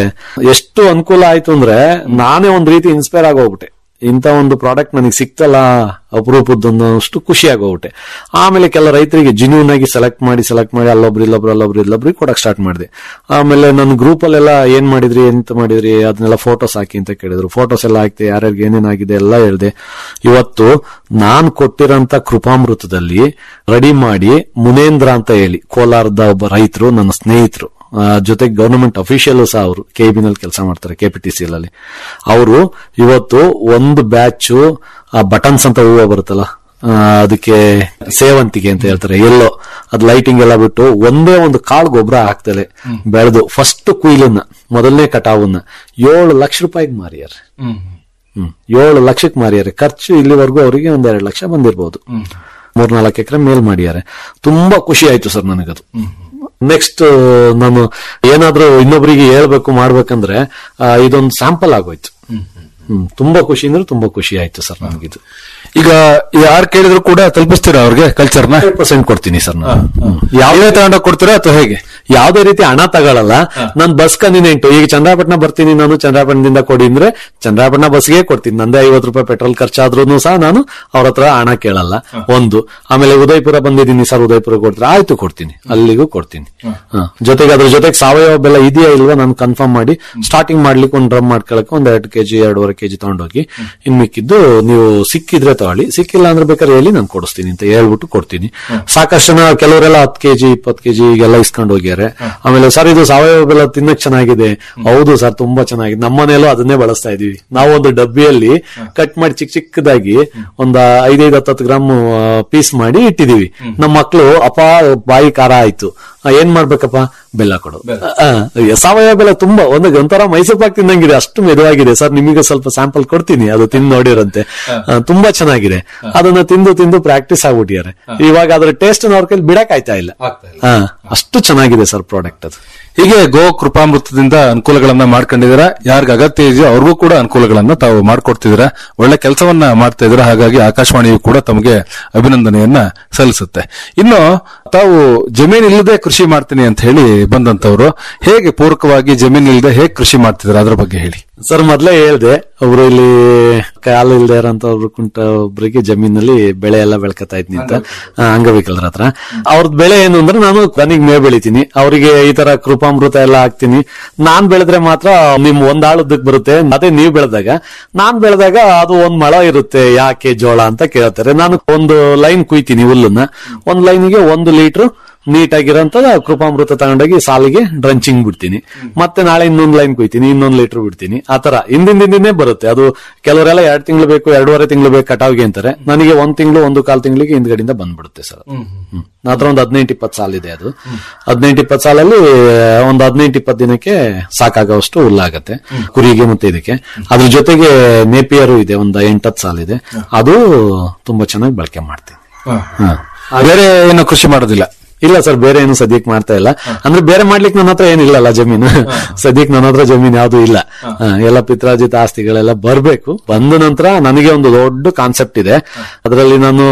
ಎಷ್ಟು ಅನುಕೂಲ ಆಯ್ತು ಅಂದ್ರೆ ನಾನೇ ಒಂದ್ ರೀತಿ ಇನ್ಸ್ಪೈರ್ ಆಗೋಗ್ಬಿಟ್ಟೆ ಇಂಥ ಒಂದು ಪ್ರಾಡಕ್ಟ್ ನನಗೆ ಸಿಕ್ತಲ್ಲ ಅಪರೂಪದ್ದೊಂದಷ್ಟು ಖುಷಿ ಆಗೋಗ್ಬಿಟ್ಟೆ ಆಮೇಲೆ ಕೆಲ ರೈತರಿಗೆ ಜಿನ್ಯೂನ್ ಆಗಿ ಸೆಲೆಕ್ಟ್ ಮಾಡಿ ಸೆಲೆಕ್ಟ್ ಮಾಡಿ ಅಲ್ಲೊಬ್ರು ಇಲ್ಲೊಬ್ರು ಅಲ್ಲೊಬ್ರು ಇಲ್ಲೊಬ್ರಿಗೆ ಕೊಡಕ್ ಸ್ಟಾರ್ಟ್ ಮಾಡಿದೆ ಆಮೇಲೆ ನನ್ನ ಗ್ರೂಪ್ ಅಲ್ಲೆಲ್ಲ ಏನ್ ಮಾಡಿದ್ರಿ ಎಂತ ಮಾಡಿದ್ರಿ ಅದನ್ನೆಲ್ಲ ಫೋಟೋಸ್ ಹಾಕಿ ಅಂತ ಕೇಳಿದ್ರು ಫೋಟೋಸ್ ಎಲ್ಲ ಹಾಕ್ತೆ ಯಾರ್ಯಾರಿಗೆ ಏನೇನಾಗಿದೆ ಎಲ್ಲ ಹೇಳ್ದೆ ಇವತ್ತು ನಾನ್ ಕೊಟ್ಟಿರೋಂತ ಕೃಪಾಮೃತದಲ್ಲಿ ರೆಡಿ ಮಾಡಿ ಮುನೇಂದ್ರ ಅಂತ ಹೇಳಿ ಕೋಲಾರದ ಒಬ್ಬ ರೈತರು ನನ್ನ ಸ್ನೇಹಿತರು ಆ, ಜೊತೆಗೆ ಗವರ್ನಮೆಂಟ್ ಅಫಿಷಿಯಲ್ ಸಹ ಅವರು ನಲ್ಲಿ ಕೆಲಸ ಮಾಡ್ತಾರೆ ಕೆಪಿಟಿಸಿ ಅಲ್ಲಿ ಅವರು ಇವತ್ತು ಒಂದು ಬ್ಯಾಚ್ ಬಟನ್ಸ್ ಅಂತ ಹೂವು ಬರುತ್ತಲ್ಲ ಆ, ಅದಕ್ಕೆ ಸೇವಂತಿಗೆ ಅಂತ ಹೇಳ್ತಾರೆ ಎಲ್ಲೋ ಅದು ಲೈಟಿಂಗ್ ಎಲ್ಲ ಬಿಟ್ಟು ಒಂದೇ ಒಂದು ಕಾಳು ಗೊಬ್ಬರ ಹಾಕ್ತಲೆ ಬೆಳೆದು ಫಸ್ಟ್ ಕುಯ್ಲನ್ನ ಮೊದಲನೇ ಕಟಾವನ್ನ ಏಳು ಲಕ್ಷ ರೂಪಾಯಿಗೆ ಮಾರಿಯಾರೆ ಹ್ಮ್ ಏಳು ಲಕ್ಷಕ್ಕೆ ಮಾರಿಯಾರೆ ಖರ್ಚು ಇಲ್ಲಿವರೆಗೂ ಅವರಿಗೆ ಒಂದ್ ಎರಡು ಲಕ್ಷ ಬಂದಿರಬಹುದು ಮೂರ್ನಾಲ್ಕು ಎಕರೆ ಮೇಲ್ ಮಾಡಿದ್ದಾರೆ ತುಂಬಾ ಖುಷಿ ಆಯ್ತು ಸರ್ ನನಗದು ನೆಕ್ಸ್ಟ್ ನಾನು ಏನಾದ್ರೂ ಇನ್ನೊಬ್ಬರಿಗೆ ಹೇಳ್ಬೇಕು ಮಾಡ್ಬೇಕಂದ್ರೆ ಆ, ಇದೊಂದು ಸ್ಯಾಂಪಲ್ ಆಗೋಯ್ತು ಹ್ಮ್ ತುಂಬಾ ಖುಷಿ ಅಂದ್ರೆ ತುಂಬಾ ಖುಷಿ ಆಯ್ತು ಸರ್ ನನಗಿದು ಈಗ ಯಾರು ಕೇಳಿದ್ರು ಕೂಡ ತಲುಪಿಸ್ತೀರಾ ಅವ್ರಿಗೆ ಕಲ್ಚರ್ನ ಹಂಡ್ರೆಡ್ ಪರ್ಸೆಂಟ್ ಕೊಡ್ತೀನಿ ಸರ್ ನಾನು ಹ್ಮ್. ಯಾವ್ದೇ ತಗೊಂಡೋಗ್ ಕೊಡ್ತೀರಾ ಅಥವಾ ಹೇಗೆ ಯಾವುದೇ ರೀತಿ ಹಣ ತಗೊಳಲ್ಲ ನಾನು ಬಸ್ ಕನ್ವಿನೆಂಟ್ ಈಗ ಚಂದ್ರಾಪಟ್ಟಣ ಬರ್ತೀನಿ ನಾನು ಚಂದ್ರಾಪಟ್ಟಣದಿಂದ ಕೊಡಿ ಅಂದ್ರೆ ಚಂದ್ರಾಪಟ್ಟಣ ಬಸ್ಗೆ ಕೊಡ್ತೀನಿ ನಂದೇ ಐವತ್ತು ರೂಪಾಯಿ ಪೆಟ್ರೋಲ್ ಖರ್ಚಾದ್ರೂ ಸಹ ನಾನು ಅವ್ರ ಹತ್ರ ಹಣ ಕೇಳಲ್ಲ ಒಂದು ಆಮೇಲೆ ಉದಯಪುರ ಬಂದಿದ್ದೀನಿ ಸರ್ ಉದಯಪುರ ಕೊಡ್ತಾರೆ ಆಯ್ತು ಕೊಡ್ತೀನಿ ಅಲ್ಲಿಗೂ ಕೊಡ್ತೀನಿ ಹ. ಜೊತೆಗೆ ಅದ್ರ ಜೊತೆಗೆ ಸಾವಯವ ಬೆಲ್ಲ ಇದೆಯಾ ಇಲ್ವಾ ನಾನು ಕನ್ಫರ್ಮ್ ಮಾಡಿ ಸ್ಟಾರ್ಟಿಂಗ್ ಮಾಡ್ಲಿಕ್ಕೆ ಒಂದು ಡ್ರಮ್ ಮಾಡ್ಕೊಳಕ್ಕೆ ಒಂದ್ ಎರಡು ಕೆಜಿ ಎರಡೂವರೆ ಕೆಜಿ ತಗೊಂಡೋಗಿ ಇನ್ ಮಿಕ್ಕಿದ್ದು ನೀವು ಸಿಕ್ಕಿದ್ರೆ ತಗೊಳ್ಳಿ ಸಿಕ್ಕಿಲ್ಲ ಅಂದ್ರೆ ಬೇಕಾದ್ರೆ ಹೇಳಿ ನಾನು ಕೊಡಿಸ್ತೀನಿ ಅಂತ ಹೇಳ್ಬಿಟ್ಟು ಕೊಡ್ತೀನಿ ಸಾಕಷ್ಟು ಜನ ಕೆಲವರೆಲ್ಲ ಹತ್ತು ಕೆಜಿ ಇಪ್ಪತ್ತು ಕೆಜಿ ಈಗೆಲ್ಲ ಇಸ್ಕೊಂಡು ಹೋಗ್ಯಾರೆ ಆಮೇಲೆ ಸರ್ ಇದು ಸಾವಯವ ಬೆಲ್ಲ ತಿನ್ನಕ್ ಚೆನ್ನಾಗಿದೆ ಹೌದು ಸರ್ ತುಂಬಾ ಚೆನ್ನಾಗಿದೆ ನಮ್ಮನೆಯಲ್ಲೂ ಅದನ್ನೇ ಬಳಸ್ತಾ ಇದೀವಿ ನಾವು ಒಂದು ಡಬ್ಬಿಯಲ್ಲಿ ಕಟ್ ಮಾಡಿ ಚಿಕ್ಕ ಚಿಕ್ಕದಾಗಿ ಒಂದ್ ಐದೈದು ಹತ್ತತ್ತು ಗ್ರಾಮ್ ಪೀಸ್ ಮಾಡಿ ಇಟ್ಟಿದೀವಿ ನಮ್ಮ ಮಕ್ಕಳು ಅಪ್ಪ ಬಾಯಿ ಖಾರ ಆಯ್ತು ಆ, ಏನ್ ಮಾಡ್ಬೇಕಪ್ಪ ಬೆಲ್ಲ ಕೊಡು ಆ, ಸಾವಯವ ಬೆಲ್ಲ ತುಂಬಾ ಒಂದು ಒಂಥರ ಮೈಸೂರು ಪಾಕ್ ತಿನ್ನಂಗಿದೆ ಅಷ್ಟು ಮೆದುವಾಗಿದೆ ಸರ್ ನಿಮಗೆ ಸ್ವಲ್ಪ ಸ್ಯಾಂಪಲ್ ಕೊಡ್ತೀನಿ ಅದು ತಿಂದು ನೋಡಿರಂತೆ ಆ, ತುಂಬಾ ಚೆನ್ನಾಗಿದೆ ಅದನ್ನ ತಿಂದು ತಿಂದು ಪ್ರಾಕ್ಟೀಸ್ ಆಗ್ಬಿಟ್ಟಿದ್ದಾರೆ ಇವಾಗ ಅದ್ರ ಟೇಸ್ಟ್ ಅವ್ರ ಕೈಲಿ ಬಿಡಕ್ ಆಯ್ತಾ ಇಲ್ಲ ಹಾ ಅಷ್ಟು ಚೆನ್ನಾಗಿದೆ ಸರ್ ಪ್ರಾಡಕ್ಟ್ ಅದು ಹೀಗೆ ಗೋ ಕೃಪಾಮೃತದಿಂದ ಅನುಕೂಲಗಳನ್ನ ಮಾಡ್ಕೊಂಡಿದ್ದೀರಾ ಯಾರಿಗ ಅಗತ್ಯ ಇದೆಯೋ ಅವ್ರಿಗೂ ಕೂಡ ಅನುಕೂಲಗಳನ್ನ ತಾವು ಮಾಡ್ಕೊಡ್ತಿದ್ದೀರಾ ಒಳ್ಳೆ ಕೆಲಸವನ್ನ ಮಾಡ್ತಾ ಇದ್ದೀರಾ ಹಾಗಾಗಿ ಆಕಾಶವಾಣಿಯು ಕೂಡ ತಮಗೆ ಅಭಿನಂದನೆಯನ್ನ ಸಲ್ಲಿಸುತ್ತೆ ಇನ್ನು ತಾವು ಜಮೀನ್ ಇಲ್ಲದೆ ಕೃಷಿ ಮಾಡ್ತೀನಿ ಅಂತ ಹೇಳಿ ಬಂದಂತವ್ರು ಹೇಗೆ ಪೂರಕವಾಗಿ ಜಮೀನ್ ಇಲ್ಲದೆ ಹೇಗೆ ಕೃಷಿ ಮಾಡ್ತಿದ್ದೀರಾ ಅದ್ರ ಬಗ್ಗೆ ಹೇಳಿ ಸರ್ ಮೊದ್ಲೇ ಹೇಳ್ದೆ ಒಬ್ರು ಇಲ್ಲಿ ಕಾಲು ಇಲ್ದೇ ಇರೋಂತ ಒಬ್ರು ಕುಂಟ ಒಬ್ರಿಗೆ ಜಮೀನಲ್ಲಿ ಬೆಳೆ ಎಲ್ಲ ಬೆಳ್ಕತಾ ಇದ್ನಿ ಅಂತ ಆ, ಅಂಗವಿಕಲರ ಹತ್ರ ಅವ್ರದ್ ಬೆಳೆ ಏನು ಅಂದ್ರೆ ನಾನು ನನಗೆ ಮೇ ಬೆಳಿತೀನಿ ಅವರಿಗೆ ಈ ತರ ಕೃಪಾಮೃತ ಎಲ್ಲ ಹಾಕ್ತೀನಿ ನಾನ್ ಬೆಳೆದ್ರೆ ಮಾತ್ರ ನಿಮ್ ಒಂದ್ ಆಳುದಕ್ ಬರುತ್ತೆ ಅದೇ ನೀವ್ ಬೆಳೆದಾಗ ನಾನ್ ಬೆಳೆದಾಗ ಅದು ಒಂದ್ ಮಳ ಇರುತ್ತೆ ಯಾಕೆ ಜೋಳ ಅಂತ ಕೇಳ್ತಾರೆ ನಾನು ಒಂದು ಲೈನ್ ಕುಯ್ತೀನಿ ಹುಲ್ಲನ್ನ ಒಂದ್ ಲೈನ್ಗೆ ಒಂದು ಲೀಟರ್ ನೀಟಾಗಿರೋಂತ ಕೃಪಾಮೃತ ತಗೊಂಡೋಗಿ ಸಾಲಿಗೆ ಡ್ರಂಚಿಂಗ್ ಬಿಡ್ತೀನಿ ಮತ್ತೆ ನಾಳೆ ಇನ್ನೊಂದ್ ಲೈನ್ ಕುಯ್ತೀನಿ ಇನ್ನೊಂದ್ ಲೀಟರ್ ಬಿಡ್ತೀನಿ ಆತರ ಹಿಂದಿನ ದಿನನೇ ಬರುತ್ತೆ ಅದು ಕೆಲವರೆಲ್ಲ ಎರಡ್ ತಿಂಗಳು ಬೇಕು ಎರಡೂವರೆ ತಿಂಗಳು ಬೇಕು ಕಟಾವ್ಗೆ ಅಂತಾರೆ ನನಗೆ ಒಂದ್ ತಿಂಗಳು ಒಂದು ಕಾಲ್ ತಿಂಗಳಿಗೆ ಹಿಂದ್ಗಡೆಯಿಂದ ಬಂದ್ಬಿಡುತ್ತೆ ಸರ್ ಹ್ಮ್ ಮಾತ್ರ ಒಂದು ಹದಿನೆಂಟು ಇಪ್ಪತ್ತು ಸಾಲಿದೆ ಅದು ಹದಿನೆಂಟು ಇಪ್ಪತ್ತು ಸಾಲಲ್ಲಿ ಒಂದು ಹದಿನೆಂಟು ಇಪ್ಪತ್ತು ದಿನಕ್ಕೆ ಸಾಕಾಗುವಷ್ಟು ಹುಲ್ಲಾಗತ್ತೆ ಕುರಿಗೆ ಮತ್ತೆ ಇದಕ್ಕೆ ಅದ್ರ ಜೊತೆಗೆ ನೇಪಿಯರು ಇದೆ ಒಂದು ಎಂಟತ್ತು ಸಾಲಿದೆ ಅದು ತುಂಬಾ ಚೆನ್ನಾಗಿ ಬಳಕೆ ಮಾಡ್ತೀನಿ ಹಾ. ಬೇರೆ ಏನು ಕೃಷಿ ಮಾಡೋದಿಲ್ಲ ಇಲ್ಲ ಸರ್ ಬೇರೆ ಏನು ಸದ್ಯಕ್ಕೆ ಮಾಡ್ತಾ ಇಲ್ಲ ಅಂದ್ರೆ ಬೇರೆ ಮಾಡ್ಲಿಕ್ಕೆ ನನ್ನ ಹತ್ರ ಏನಿಲ್ಲಲ್ಲ ಜಮೀನು ಸದ್ಯಕ್ಕೆ ನನ್ನ ಹತ್ರ ಜಮೀನು ಯಾವ್ದು ಇಲ್ಲ ಹಾ, ಎಲ್ಲ ಪಿತ್ರಾರ್ಜಿತ ಆಸ್ತಿಗಳೆಲ್ಲ ಬರ್ಬೇಕು ಬಂದ ನಂತರ ನನಗೆ ಒಂದು ದೊಡ್ಡ ಕಾನ್ಸೆಪ್ಟ್ ಇದೆ ಅದರಲ್ಲಿ ನಾನು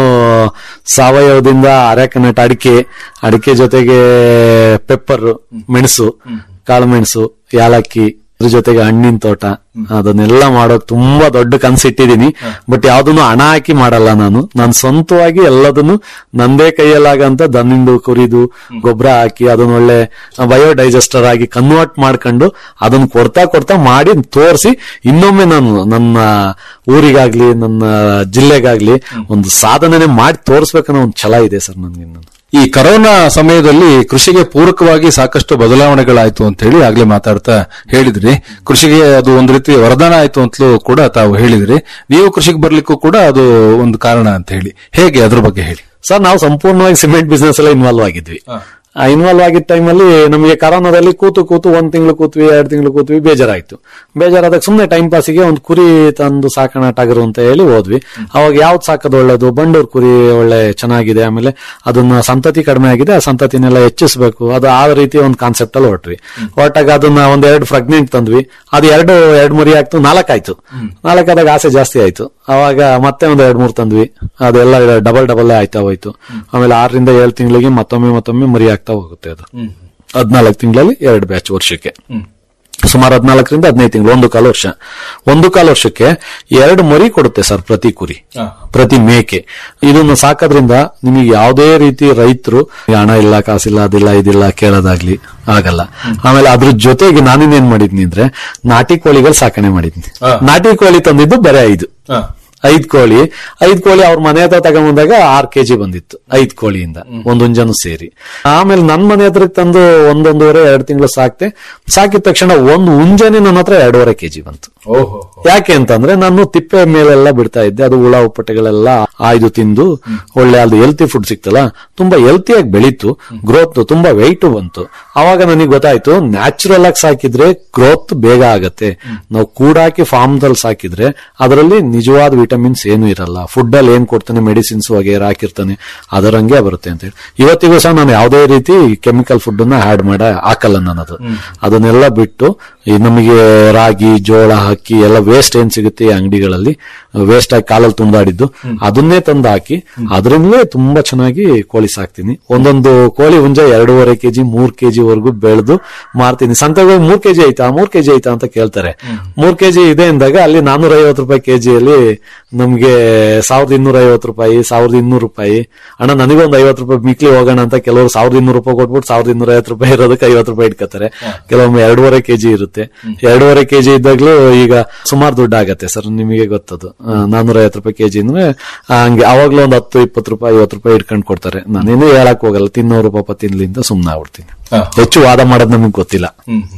ಸಾವಯವದಿಂದ ಅರೆಕನಟ್ ಅಡಿಕೆ ಅಡಿಕೆ ಜೊತೆಗೆ ಪೆಪ್ಪರ್ ಮೆಣಸು ಕಾಳು ಮೆಣಸು ಯಾಲಕ್ಕಿ ಅದ್ರ ಜೊತೆಗೆ ಹಣ್ಣಿನ ತೋಟ ಅದನ್ನೆಲ್ಲ ಮಾಡೋಕ್ ತುಂಬಾ ದೊಡ್ಡ ಕನ್ಸಿಟ್ಟಿದೀನಿ ಬಟ್ ಯಾವ್ದನ್ನು ಹಣ ಹಾಕಿ ಮಾಡಲ್ಲ ನಾನು ನಾನು ಸ್ವಂತವಾಗಿ ಎಲ್ಲದನ್ನು ನಂದೇ ಕೈಯಲ್ಲಾಗಂತ ದನಿಂದು ಕುರಿದು ಗೊಬ್ಬರ ಹಾಕಿ ಅದನ್ನ ಒಳ್ಳೆ ಬಯೋಡೈಜೆಸ್ಟರ್ ಆಗಿ ಕನ್ವರ್ಟ್ ಮಾಡ್ಕೊಂಡು ಅದನ್ನ ಕೊಡ್ತಾ ಕೊಡ್ತಾ ಮಾಡಿ ತೋರಿಸಿ ಇನ್ನೊಮ್ಮೆ ನಾನು ನನ್ನ ಊರಿಗಾಗ್ಲಿ ನನ್ನ ಜಿಲ್ಲೆಗಾಗ್ಲಿ ಒಂದು ಸಾಧನೆನೆ ಮಾಡಿ ತೋರಿಸ್ಬೇಕನ್ನೋ ಒಂದು ಛಲ ಇದೆ ಸರ್ ನನ್ಗೆ ನಾನು ಈ ಕರೋನಾ ಸಮಯದಲ್ಲಿ ಕೃಷಿಗೆ ಪೂರಕವಾಗಿ ಸಾಕಷ್ಟು ಬದಲಾವಣೆಗಳಾಯ್ತು ಅಂತ ಹೇಳಿ ಆಗ್ಲೇ ಮಾತಾಡ್ತಾ ಹೇಳಿದ್ರಿ ಕೃಷಿಗೆ ಅದು ಒಂದು ರೀತಿ ವರದಾನ ಆಯ್ತು ಅಂತಲೂ ಕೂಡ ತಾವು ಹೇಳಿದ್ರಿ ನೀವು ಕೃಷಿಗೆ ಬರ್ಲಿಕ್ಕೂ ಕೂಡ ಅದು ಒಂದು ಕಾರಣ ಅಂತ ಹೇಳಿ ಹೇಗೆ ಅದ್ರ ಬಗ್ಗೆ ಹೇಳಿ ಸರ್ ನಾವು ಸಂಪೂರ್ಣವಾಗಿ ಸಿಮೆಂಟ್ ಬಿಸ್ನೆಸ್ ಎಲ್ಲ ಇನ್ವಾಲ್ವ್ ಆಗಿದ್ವಿ ಇನ್ವಾಲ್ವ್ ಆಗಿದ್ದ ಟೈಮಲ್ಲಿ ನಮಗೆ ಕರೋನಾದಲ್ಲಿ ಕೂತು ಕೂತು ಒಂದ್ ತಿಂಗಳು ಕೂತ್ವಿ ಎರಡು ತಿಂಗಳು ಕೂತ್ವಿ ಬೇಜಾರಾಯ್ತು ಬೇಜಾರಾದಾಗ ಸುಮ್ಮನೆ ಟೈಮ್ ಪಾಸಿಗೆ ಒಂದು ಕುರಿ ತಂದು ಸಾಕೋಣ ಟಗರು ಅಂತ ಹೇಳಿ ಹೋದ್ವಿ ಅವಾಗ ಯಾವ್ದು ಸಾಕೋದು ಒಳ್ಳೇದು ಬಂಡೂರ್ ಕುರಿ ಒಳ್ಳೆ ಚೆನ್ನಾಗಿದೆ ಆಮೇಲೆ ಅದನ್ನ ಸಂತತಿ ಕಡಿಮೆ ಆಗಿದೆ ಆ ಸಂತತಿನೆಲ್ಲ ಹೆಚ್ಚಿಸಬೇಕು ಅದು ಆ ರೀತಿ ಒಂದು ಕಾನ್ಸೆಪ್ಟ್ ಅಲ್ಲಿ ಹೊರಟ್ವಿ ಹೊರಟಾಗ ಅದನ್ನ ಒಂದ್ ಎರಡು ಪ್ರೆಗ್ನೆಂಟ್ ತಂದ್ವಿ ಅದು ಎರಡು ಎರಡು ಮರಿ ಆಗ್ತು ನಾಲ್ಕಾಯ್ತು ನಾಲ್ಕಾದಾಗ ಆಸೆ ಜಾಸ್ತಿ ಆಯ್ತು ಅವಾಗ ಮತ್ತೆ ಒಂದ್ ಎರಡ್ ಮೂರ್ ತಂದ್ವಿ ಅದೆಲ್ಲ ಡಬಲ್ ಡಬಲ್ ಆಯ್ತಾ ಹೋಯ್ತು ಆಮೇಲೆ ಆರರಿಂದ ಏಳು ತಿಂಗಳಿಗೆ ಮತ್ತೊಮ್ಮೆ ಮತ್ತೊಮ್ಮೆ ಮರಿ ಆಗ್ತಾ ಹೋಗುತ್ತೆ ಅದು ಹದ್ನಾಲ್ಕು ತಿಂಗಳಲ್ಲಿ ಎರಡು ಬ್ಯಾಚ್ ವರ್ಷಕ್ಕೆ ಸುಮಾರು ಹದಿನಾಲ್ಕರಿಂದ ಹದಿನೈದು ತಿಂಗಳು ಒಂದು ಕಾಲು ವರ್ಷ ಒಂದು ಕಾಲು ವರ್ಷಕ್ಕೆ ಎರಡು ಮರಿ ಕೊಡುತ್ತೆ ಸರ್ ಪ್ರತಿ ಕುರಿ ಪ್ರತಿ ಮೇಕೆ ಇದನ್ನು ಸಾಕೋದ್ರಿಂದ ನಿಮಗೆ ಯಾವುದೇ ರೀತಿ ರೈತರು ಹಣ ಇಲ್ಲ ಕಾಸಿಲ್ಲ ಅದಿಲ್ಲ ಇದಿಲ್ಲ ಕೇಳೋದಾಗ್ಲಿ ಆಗಲ್ಲ ಆಮೇಲೆ ಅದ್ರ ಜೊತೆಗೆ ನಾನಿನ್ನೇನ್ ಮಾಡಿದ್ನಿ ಅಂದ್ರೆ ನಾಟಿ ಕೋಳಿಗಳು ಸಾಕಣೆ ಮಾಡಿದ್ನಿ ನಾಟಿ ಕೋಳಿ ತಂದಿದ್ದು ಬರೀ ಐದು ಐದ್ ಕೋಳಿ ಐದ್ ಕೋಳಿ ಅವ್ರ ಮನೆ ಹತ್ರ ತಗೊಂಬಂದಾಗ ಆರ್ ಕೆಜಿ ಬಂದಿತ್ತು ಐದ್ ಕೋಳಿಯಿಂದ ಒಂದ್ ಹುಂಜನು ಸೇರಿ ಆಮೇಲೆ ನನ್ ಮನೆ ಹತ್ರಕ್ಕೆ ತಂದು ಒಂದೊಂದೂವರೆ ಎರಡು ತಿಂಗಳು ಸಾಕ್ತೆ ಸಾಕಿದ ತಕ್ಷಣ ಒಂದು ಹುಂಜನೆ ನನ್ನ ಹತ್ರ ಎರಡೂವರೆ ಕೆಜಿ ಬಂತು ಯಾಕೆ ಅಂತಂದ್ರೆ ನಾನು ತಿಪ್ಪೆ ಮೇಲೆಲ್ಲ ಬಿಡ್ತಾ ಇದ್ದೆ ಅದು ಹುಳ ಉಪ್ಪಟೆಗಳೆಲ್ಲ ಆಯ್ದು ತಿಂದು ಒಳ್ಳೆ ಅದು ಹೆಲ್ತಿ ಫುಡ್ ಸಿಕ್ತಲ್ಲ ತುಂಬಾ ಹೆಲ್ತಿಯಾಗಿ ಬೆಳೀತು ಗ್ರೋತ್ ತುಂಬಾ ವೆಯ್ಟ್ ಬಂತು ಅವಾಗ ನನಗೆ ಗೊತ್ತಾಯ್ತು ನ್ಯಾಚುರಲ್ ಆಗಿ ಸಾಕಿದ್ರೆ ಗ್ರೋತ್ ಬೇಗ ಆಗತ್ತೆ ನಾವು ಕೂಡಾಕಿ ಫಾರ್ಮ್ ದಲ್ಲಿ ಸಾಕಿದ್ರೆ ಅದರಲ್ಲಿ ನಿಜವಾದ ವಿಟಮಿನ್ಸ್ ಏನು ಇರಲ್ಲ ಫುಡ್ ಅಲ್ಲಿ ಏನ್ ಕೊಡ್ತಾನೆ ಮೆಡಿಸಿನ್ಸ್ ವಗೇರ ಹಾಕಿರ್ತಾನೆ ಅದರಂಗೆ ಬರುತ್ತೆ ಅಂತ ಹೇಳಿ ಇವತ್ತಿಗೂ ಸಹ ನಾನು ಯಾವುದೇ ರೀತಿ ಕೆಮಿಕಲ್ ಫುಡ್ ಅನ್ನ ಆಡ್ ಮಾಡ ಹಾಕಲ್ಲ ನನ್ನದು ಅದನ್ನೆಲ್ಲ ಬಿಟ್ಟು ಈ ನಮಗೆ ರಾಗಿ ಜೋಳ ಅಕ್ಕಿ ಎಲ್ಲ ವೇಸ್ಟ್ ಏನ್ ಸಿಗುತ್ತೆ ಈ ಅಂಗಡಿಗಳಲ್ಲಿ ವೇಸ್ಟ್ ಆಗಿ ಕಾಲಲ್ಲಿ ತುಂಡಾಡಿದ್ದು ಅದನ್ನೇ ತಂದು ಹಾಕಿ ಅದರಿಂದಲೇ ತುಂಬಾ ಚೆನ್ನಾಗಿ ಕೋಳಿ ಸಾಕ್ತೀನಿ ಒಂದೊಂದು ಕೋಳಿ ಹುಂಜ ಎರಡೂವರೆ ಕೆಜಿ ಮೂರ್ ಕೆಜಿ ವರೆಗೂ ಬೆಳೆದು ಮಾರ್ತೀನಿ ಸಂತೆಗೆ ಮೂರ್ ಕೆಜಿ ಆಯ್ತಾ ಮೂರ್ ಕೆಜಿ ಆಯ್ತಾ ಅಂತ ಕೇಳ್ತಾರೆ ಮೂರ್ ಕೆಜಿ ಇದೆ ಅಂದಾಗ ಅಲ್ಲಿ ನಾನೂರ ಐವತ್ತು ರೂಪಾಯಿ ಕೆಜಿಯಲ್ಲಿ ನಮ್ಗೆ ಸಾವಿರದ ಇನ್ನೂರ ಐವತ್ತು ರೂಪಾಯಿ ಸಾವಿರದ ಇನ್ನೂರು ರೂಪಾಯಿ ಅಣ್ಣ ನನಗೊಂದು ಐವತ್ತು ರೂಪಾಯಿ ಮಿಕ್ಲಿ ಹೋಗೋಣ ಅಂತ ಕೆಲವರು ಸಾವಿರದ ಇನ್ನೂರು ರೂಪಾಯಿ ಕೊಟ್ಬಿಟ್ಟು ಸಾವಿರದ ಇನ್ನೂರ ಐವತ್ತು ರೂಪಾಯಿ ಇರೋದಕ್ಕೆ ಐವತ್ತು ರೂಪಾಯಿ ಇಟ್ಕೋತಾರೆ ಕೆಲವೊಮ್ಮೆ ಎರಡೂವರೆ ಕೆಜಿ ಇರುತ್ತೆ ಎರಡೂವರೆ ಕೆಜಿ ಇದ್ದಾಗ್ಲೂ ಈಗ ಸುಮಾರು ದುಡ್ಡು ಆಗತ್ತೆ ಸರ್ ನಿಮಗೆ ಗೊತ್ತದು ನಾನೂರ ಐವತ್ತು ರೂಪಾಯಿ ಕೆಜಿ ಅಂದ್ರೆ ಆ, ಹಂಗೆ ಅವಾಗ್ಲೂ ಒಂದು ಹತ್ತು ಇಪ್ಪತ್ತು ರೂಪಾಯಿ ಐವತ್ತು ರೂಪಾಯಿ ಇಟ್ಕೊಂಡು ಕೊಡ್ತಾರೆ ನಾನೇನು ಹೇಳಕ್ ಹೋಗಲ್ಲ ತಿನ್ನೋರು ಪಾಪ ತಿನ್ಲಿಂದ ಸುಮ್ನೆ ಆಗ್ಬಿಡ್ತೀನಿ ಹೆಚ್ಚು ವಾದ ಮಾಡೋದು ನಮಗೆ ಗೊತ್ತಿಲ್ಲ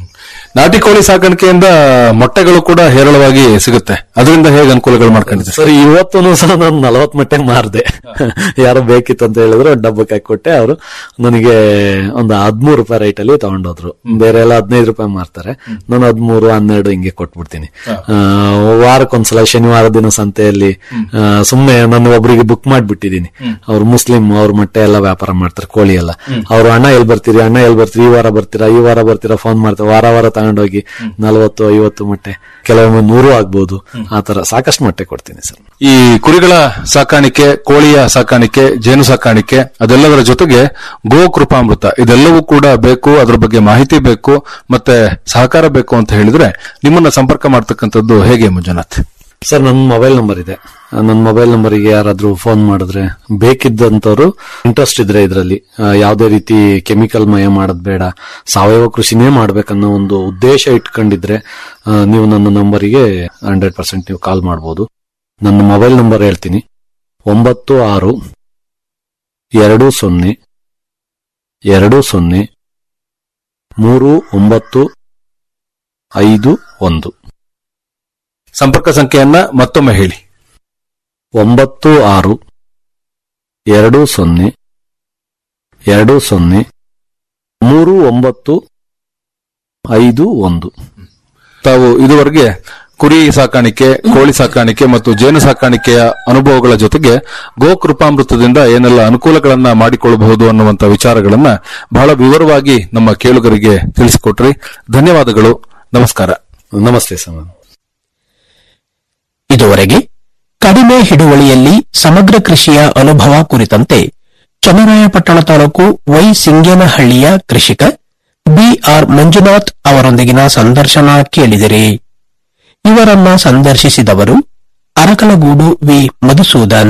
ನಾಟಿ ಕೋಳಿ ಸಾಕಾಣಿಕೆಯಿಂದ ಮೊಟ್ಟೆಗಳು ಕೂಡ ಹೇರಳವಾಗಿ ಸಿಗುತ್ತೆ ಅದರಿಂದ ಹೇಗೆ ಅನುಕೂಲಗಳು ಮಾಡ್ಕೊಂಡಿದೆ ಸರ್ ಇವತ್ತು ಸಹ ನಾನು ನಲವತ್ ಮಟ್ಟೆ ಮಾರ್ದೆ ಯಾರೋ ಬೇಕಿತ್ತು ಅಂತ ಹೇಳಿದ್ರು ಒಂದ್ ಡಬ್ಬಕ್ಕೆ ಹಾಕಿ ಕೊಟ್ಟೆ ಅವರು ನನಗೆ ಒಂದು ಹದ್ಮೂರು ರೂಪಾಯಿ ರೈಟ್ ಅಲ್ಲಿ ತಗೊಂಡೋದ್ರು ಬೇರೆ ಎಲ್ಲ ಹದಿನೈದು ರೂಪಾಯಿ ಮಾರ್ತಾರೆ ನಾನು ಹದ್ಮೂರು ಹನ್ನೆರಡು ಹಿಂಗೆ ಕೊಟ್ಬಿಡ್ತೀನಿ ಆ, ವಾರಕ್ಕೊಂದ್ಸಲ ಶನಿವಾರ ದಿನ ಸಂತೆಯಲ್ಲಿ ಆ, ಸುಮ್ನೆ ನಾನು ಒಬ್ರಿಗೆ ಬುಕ್ ಮಾಡ್ಬಿಟ್ಟಿದೀನಿ ಅವ್ರು ಮುಸ್ಲಿಂ ಅವ್ರ ಮೊಟ್ಟೆ ಎಲ್ಲ ವ್ಯಾಪಾರ ಮಾಡ್ತಾರೆ ಕೋಳಿ ಎಲ್ಲ ಅವ್ರು ಅಣ್ಣ ಎಲ್ಲಿ ಬರ್ತೀರಿ ಅಣ್ಣ ಎಲ್ಲಿ ಬರ್ತೀರಿ ಈ ವಾರ ಬರ್ತೀರಾ ಈ ವಾರ ಬರ್ತೀರಾ ಫೋನ್ ಮಾಡ್ತಾರೆ ವಾರ ವಾರ ತಗೊಂಡೋಗಿ ನಲವತ್ತು ಐವತ್ತು ಮೊಟ್ಟೆ ಕೆಲವೊಮ್ಮೆ ನೂರು ಆಗ್ಬಹುದು ಆತರ ಸಾಕಷ್ಟು ಮೊಟ್ಟೆ ಕೊಡ್ತೀನಿ ಸರ್ ಈ ಕುರಿಗಳ ಸಾಕಾಣಿಕೆ ಕೋಳಿಯ ಸಾಕಾಣಿಕೆ ಜೇನು ಸಾಕಾಣಿಕೆ ಅದೆಲ್ಲದರ ಜೊತೆಗೆ ಗೋ ಕೃಪಾಮೃತ ಇದೆಲ್ಲವೂ ಕೂಡ ಬೇಕು ಅದ್ರ ಬಗ್ಗೆ ಮಾಹಿತಿ ಬೇಕು ಮತ್ತೆ ಸಹಕಾರ ಬೇಕು ಅಂತ ಹೇಳಿದ್ರೆ ನಿಮ್ಮನ್ನ ಸಂಪರ್ಕ ಮಾಡ್ತಕ್ಕಂಥದ್ದು ಹೇಗೆ ಮಂಜುನಾಥ್ ಸರ್ ನನ್ನ ಮೊಬೈಲ್ ನಂಬರ್ ಇದೆ ನನ್ನ ಮೊಬೈಲ್ ನಂಬರಿಗೆ ಯಾರಾದ್ರೂ ಫೋನ್ ಮಾಡಿದ್ರೆ ಬೇಕಿದ್ದಂತವ್ರು ಇಂಟ್ರೆಸ್ಟ್ ಇದ್ರೆ ಇದರಲ್ಲಿ ಯಾವುದೇ ರೀತಿ ಕೆಮಿಕಲ್ ಮಯ ಮಾಡೋದ್ ಬೇಡ ಸಾವಯವ ಕೃಷಿನೇ ಮಾಡ್ಬೇಕನ್ನೋ ಒಂದು ಉದ್ದೇಶ ಇಟ್ಕೊಂಡಿದ್ರೆ ಆ, ನೀವು ನನ್ನ ನಂಬರಿಗೆ ಹಂಡ್ರೆಡ್ ಪರ್ಸೆಂಟ್ ನೀವು ಕಾಲ್ ಮಾಡಬಹುದು ನನ್ನ ಮೊಬೈಲ್ ನಂಬರ್ ಹೇಳ್ತೀನಿ ಒಂಬತ್ತು ಆರು ಎರಡು ಸೊನ್ನೆ ಎರಡು ಸೊನ್ನೆ ಮೂರು ಒಂಬತ್ತು ಐದು ಒಂದು ಸಂಪರ್ಕ ಸಂಖ್ಯೆಯನ್ನ ಮತ್ತೊಮ್ಮೆ ಹೇಳಿ ಒಂಬತ್ತು ಆರು ಎರಡು ಸೊನ್ನೆ ಎರಡು ಸೊನ್ನೆ ಮೂರು ಒಂಬತ್ತು ಐದು ಒಂದು ತಾವು ಇದುವರೆಗೆ ಕುರಿ ಸಾಕಾಣಿಕೆ ಕೋಳಿ ಸಾಕಾಣಿಕೆ ಮತ್ತು ಜೇನು ಸಾಕಾಣಿಕೆಯ ಅನುಭವಗಳ ಜೊತೆಗೆ ಗೋಕೃಪಾಮೃತದಿಂದ ಏನೆಲ್ಲ ಅನುಕೂಲಗಳನ್ನ ಮಾಡಿಕೊಳ್ಳಬಹುದು ಅನ್ನುವಂತ ವಿಚಾರಗಳನ್ನ ಬಹಳ ವಿವರವಾಗಿ ನಮ್ಮ ಕೇಳುಗರಿಗೆ ತಿಳಿಸಿಕೊಟ್ರಿ ಧನ್ಯವಾದಗಳು ನಮಸ್ಕಾರ ನಮಸ್ತೆ ಸಮ ಇದುವರೆಗೆ ಕಡಿಮೆ ಹಿಡುವಳಿಯಲ್ಲಿ ಸಮಗ್ರ ಕೃಷಿಯ ಅನುಭವ ಕುರಿತಂತೆ ಚನ್ನರಾಯಪಟ್ಟಣ ತಾಲೂಕು ವೈ ಸಿಂಗೇನಹಳ್ಳಿಯ ಕೃಷಿಕ ಬಿಆರ್ ಮಂಜುನಾಥ್ ಅವರೊಂದಿಗಿನ ಸಂದರ್ಶನ ಕೇಳಿದಿರಿ ಇವರನ್ನ ಸಂದರ್ಶಿಸಿದವರು ಅರಕಲಗೂಡು ವಿ ಮಧುಸೂದನ್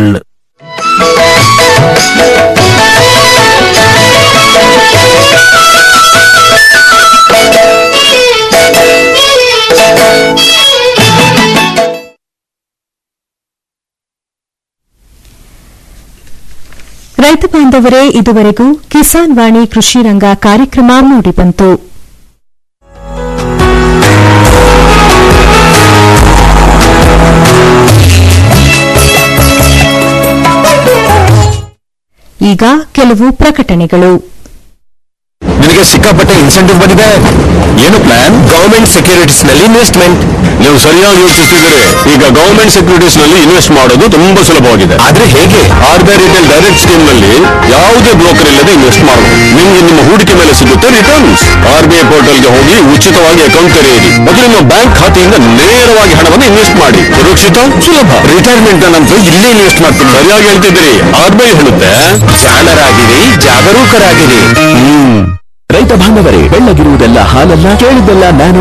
ರೈತ ಬಾಂಧವರೇ ಇದುವರೆಗೂ ಕಿಸಾನ್ ವಾಣಿ ಕೃಷಿ ರಂಗ ಕಾರ್ಯಕ್ರಮ ಮೂಡಿಬಂತು ಈಗ ಕೆಲವು ಪ್ರಕಟಣೆಗಳು ನಿನಗೆ ಸಿಕ್ಕಾಪಟ್ಟೆ ಇನ್ಸೆಂಟಿವ್ ಬಂದಿದೆ ಏನು ಪ್ಲಾನ್ ಗವರ್ಮೆಂಟ್ ಸೆಕ್ಯೂರಿಟೀಸ್ ನಲ್ಲಿ ಇನ್ವೆಸ್ಟ್ಮೆಂಟ್ ನೀವು ಸರಿಯಾಗಿ ಯೋಚಿಸುತ್ತಿದ್ದೀರಿ ಈಗ ಗವರ್ಮೆಂಟ್ ಸೆಕ್ಯೂರಿಟೀಸ್ ನಲ್ಲಿ ಇನ್ವೆಸ್ಟ್ ಮಾಡೋದು ತುಂಬಾ ಸುಲಭವಾಗಿದೆ ಆದ್ರೆ ಹೇಗೆ R B retail direct scheme ನಲ್ಲಿ ಯಾವುದೇ ಬ್ರೋಕರ್ ಇಲ್ಲದೆ ಇನ್ವೆಸ್ಟ್ ಮಾಡಬಹುದು ನಿಮ್ಗೆ ನಿಮ್ಮ ಹೂಡಿಕೆ ಮೇಲೆ ಸಿಗುತ್ತೆ returns R B I portal ಗೆ ಹೋಗಿ ಉಚಿತವಾಗಿ ಅಕೌಂಟ್ ತೆರೆಯಿರಿ ಮತ್ತು ನಿಮ್ಮ ಬ್ಯಾಂಕ್ ಖಾತೆಯಿಂದ ನೇರವಾಗಿ ಹಣವನ್ನು ಇನ್ವೆಸ್ಟ್ ಮಾಡಿ ಸುರಕ್ಷಿತ ಸುಲಭ ರಿಟೈರ್ಮೆಂಟ್ ನಂತರ ಇಲ್ಲೇ ಇನ್ವೆಸ್ಟ್ ಮಾಡ್ತೀನಿ ಸರಿಯಾಗಿ ಹೇಳ್ತಿದ್ದೀರಿ ಆರ್ ಬಿ ಐ ಹೇಳುತ್ತೆ ಜಾಣರಾಗಿರಿ ಜಾಗರೂಕರಾಗಿರಿ ಹ್ಮ್ ರೈತ ಬಾಂಧವರೇ ಬೆಳ್ಳಗಿರುವುದೆಲ್ಲ ಹಾಲಲ್ಲ ಕೇಳಿದ್ದೆಲ್ಲ ನಾನು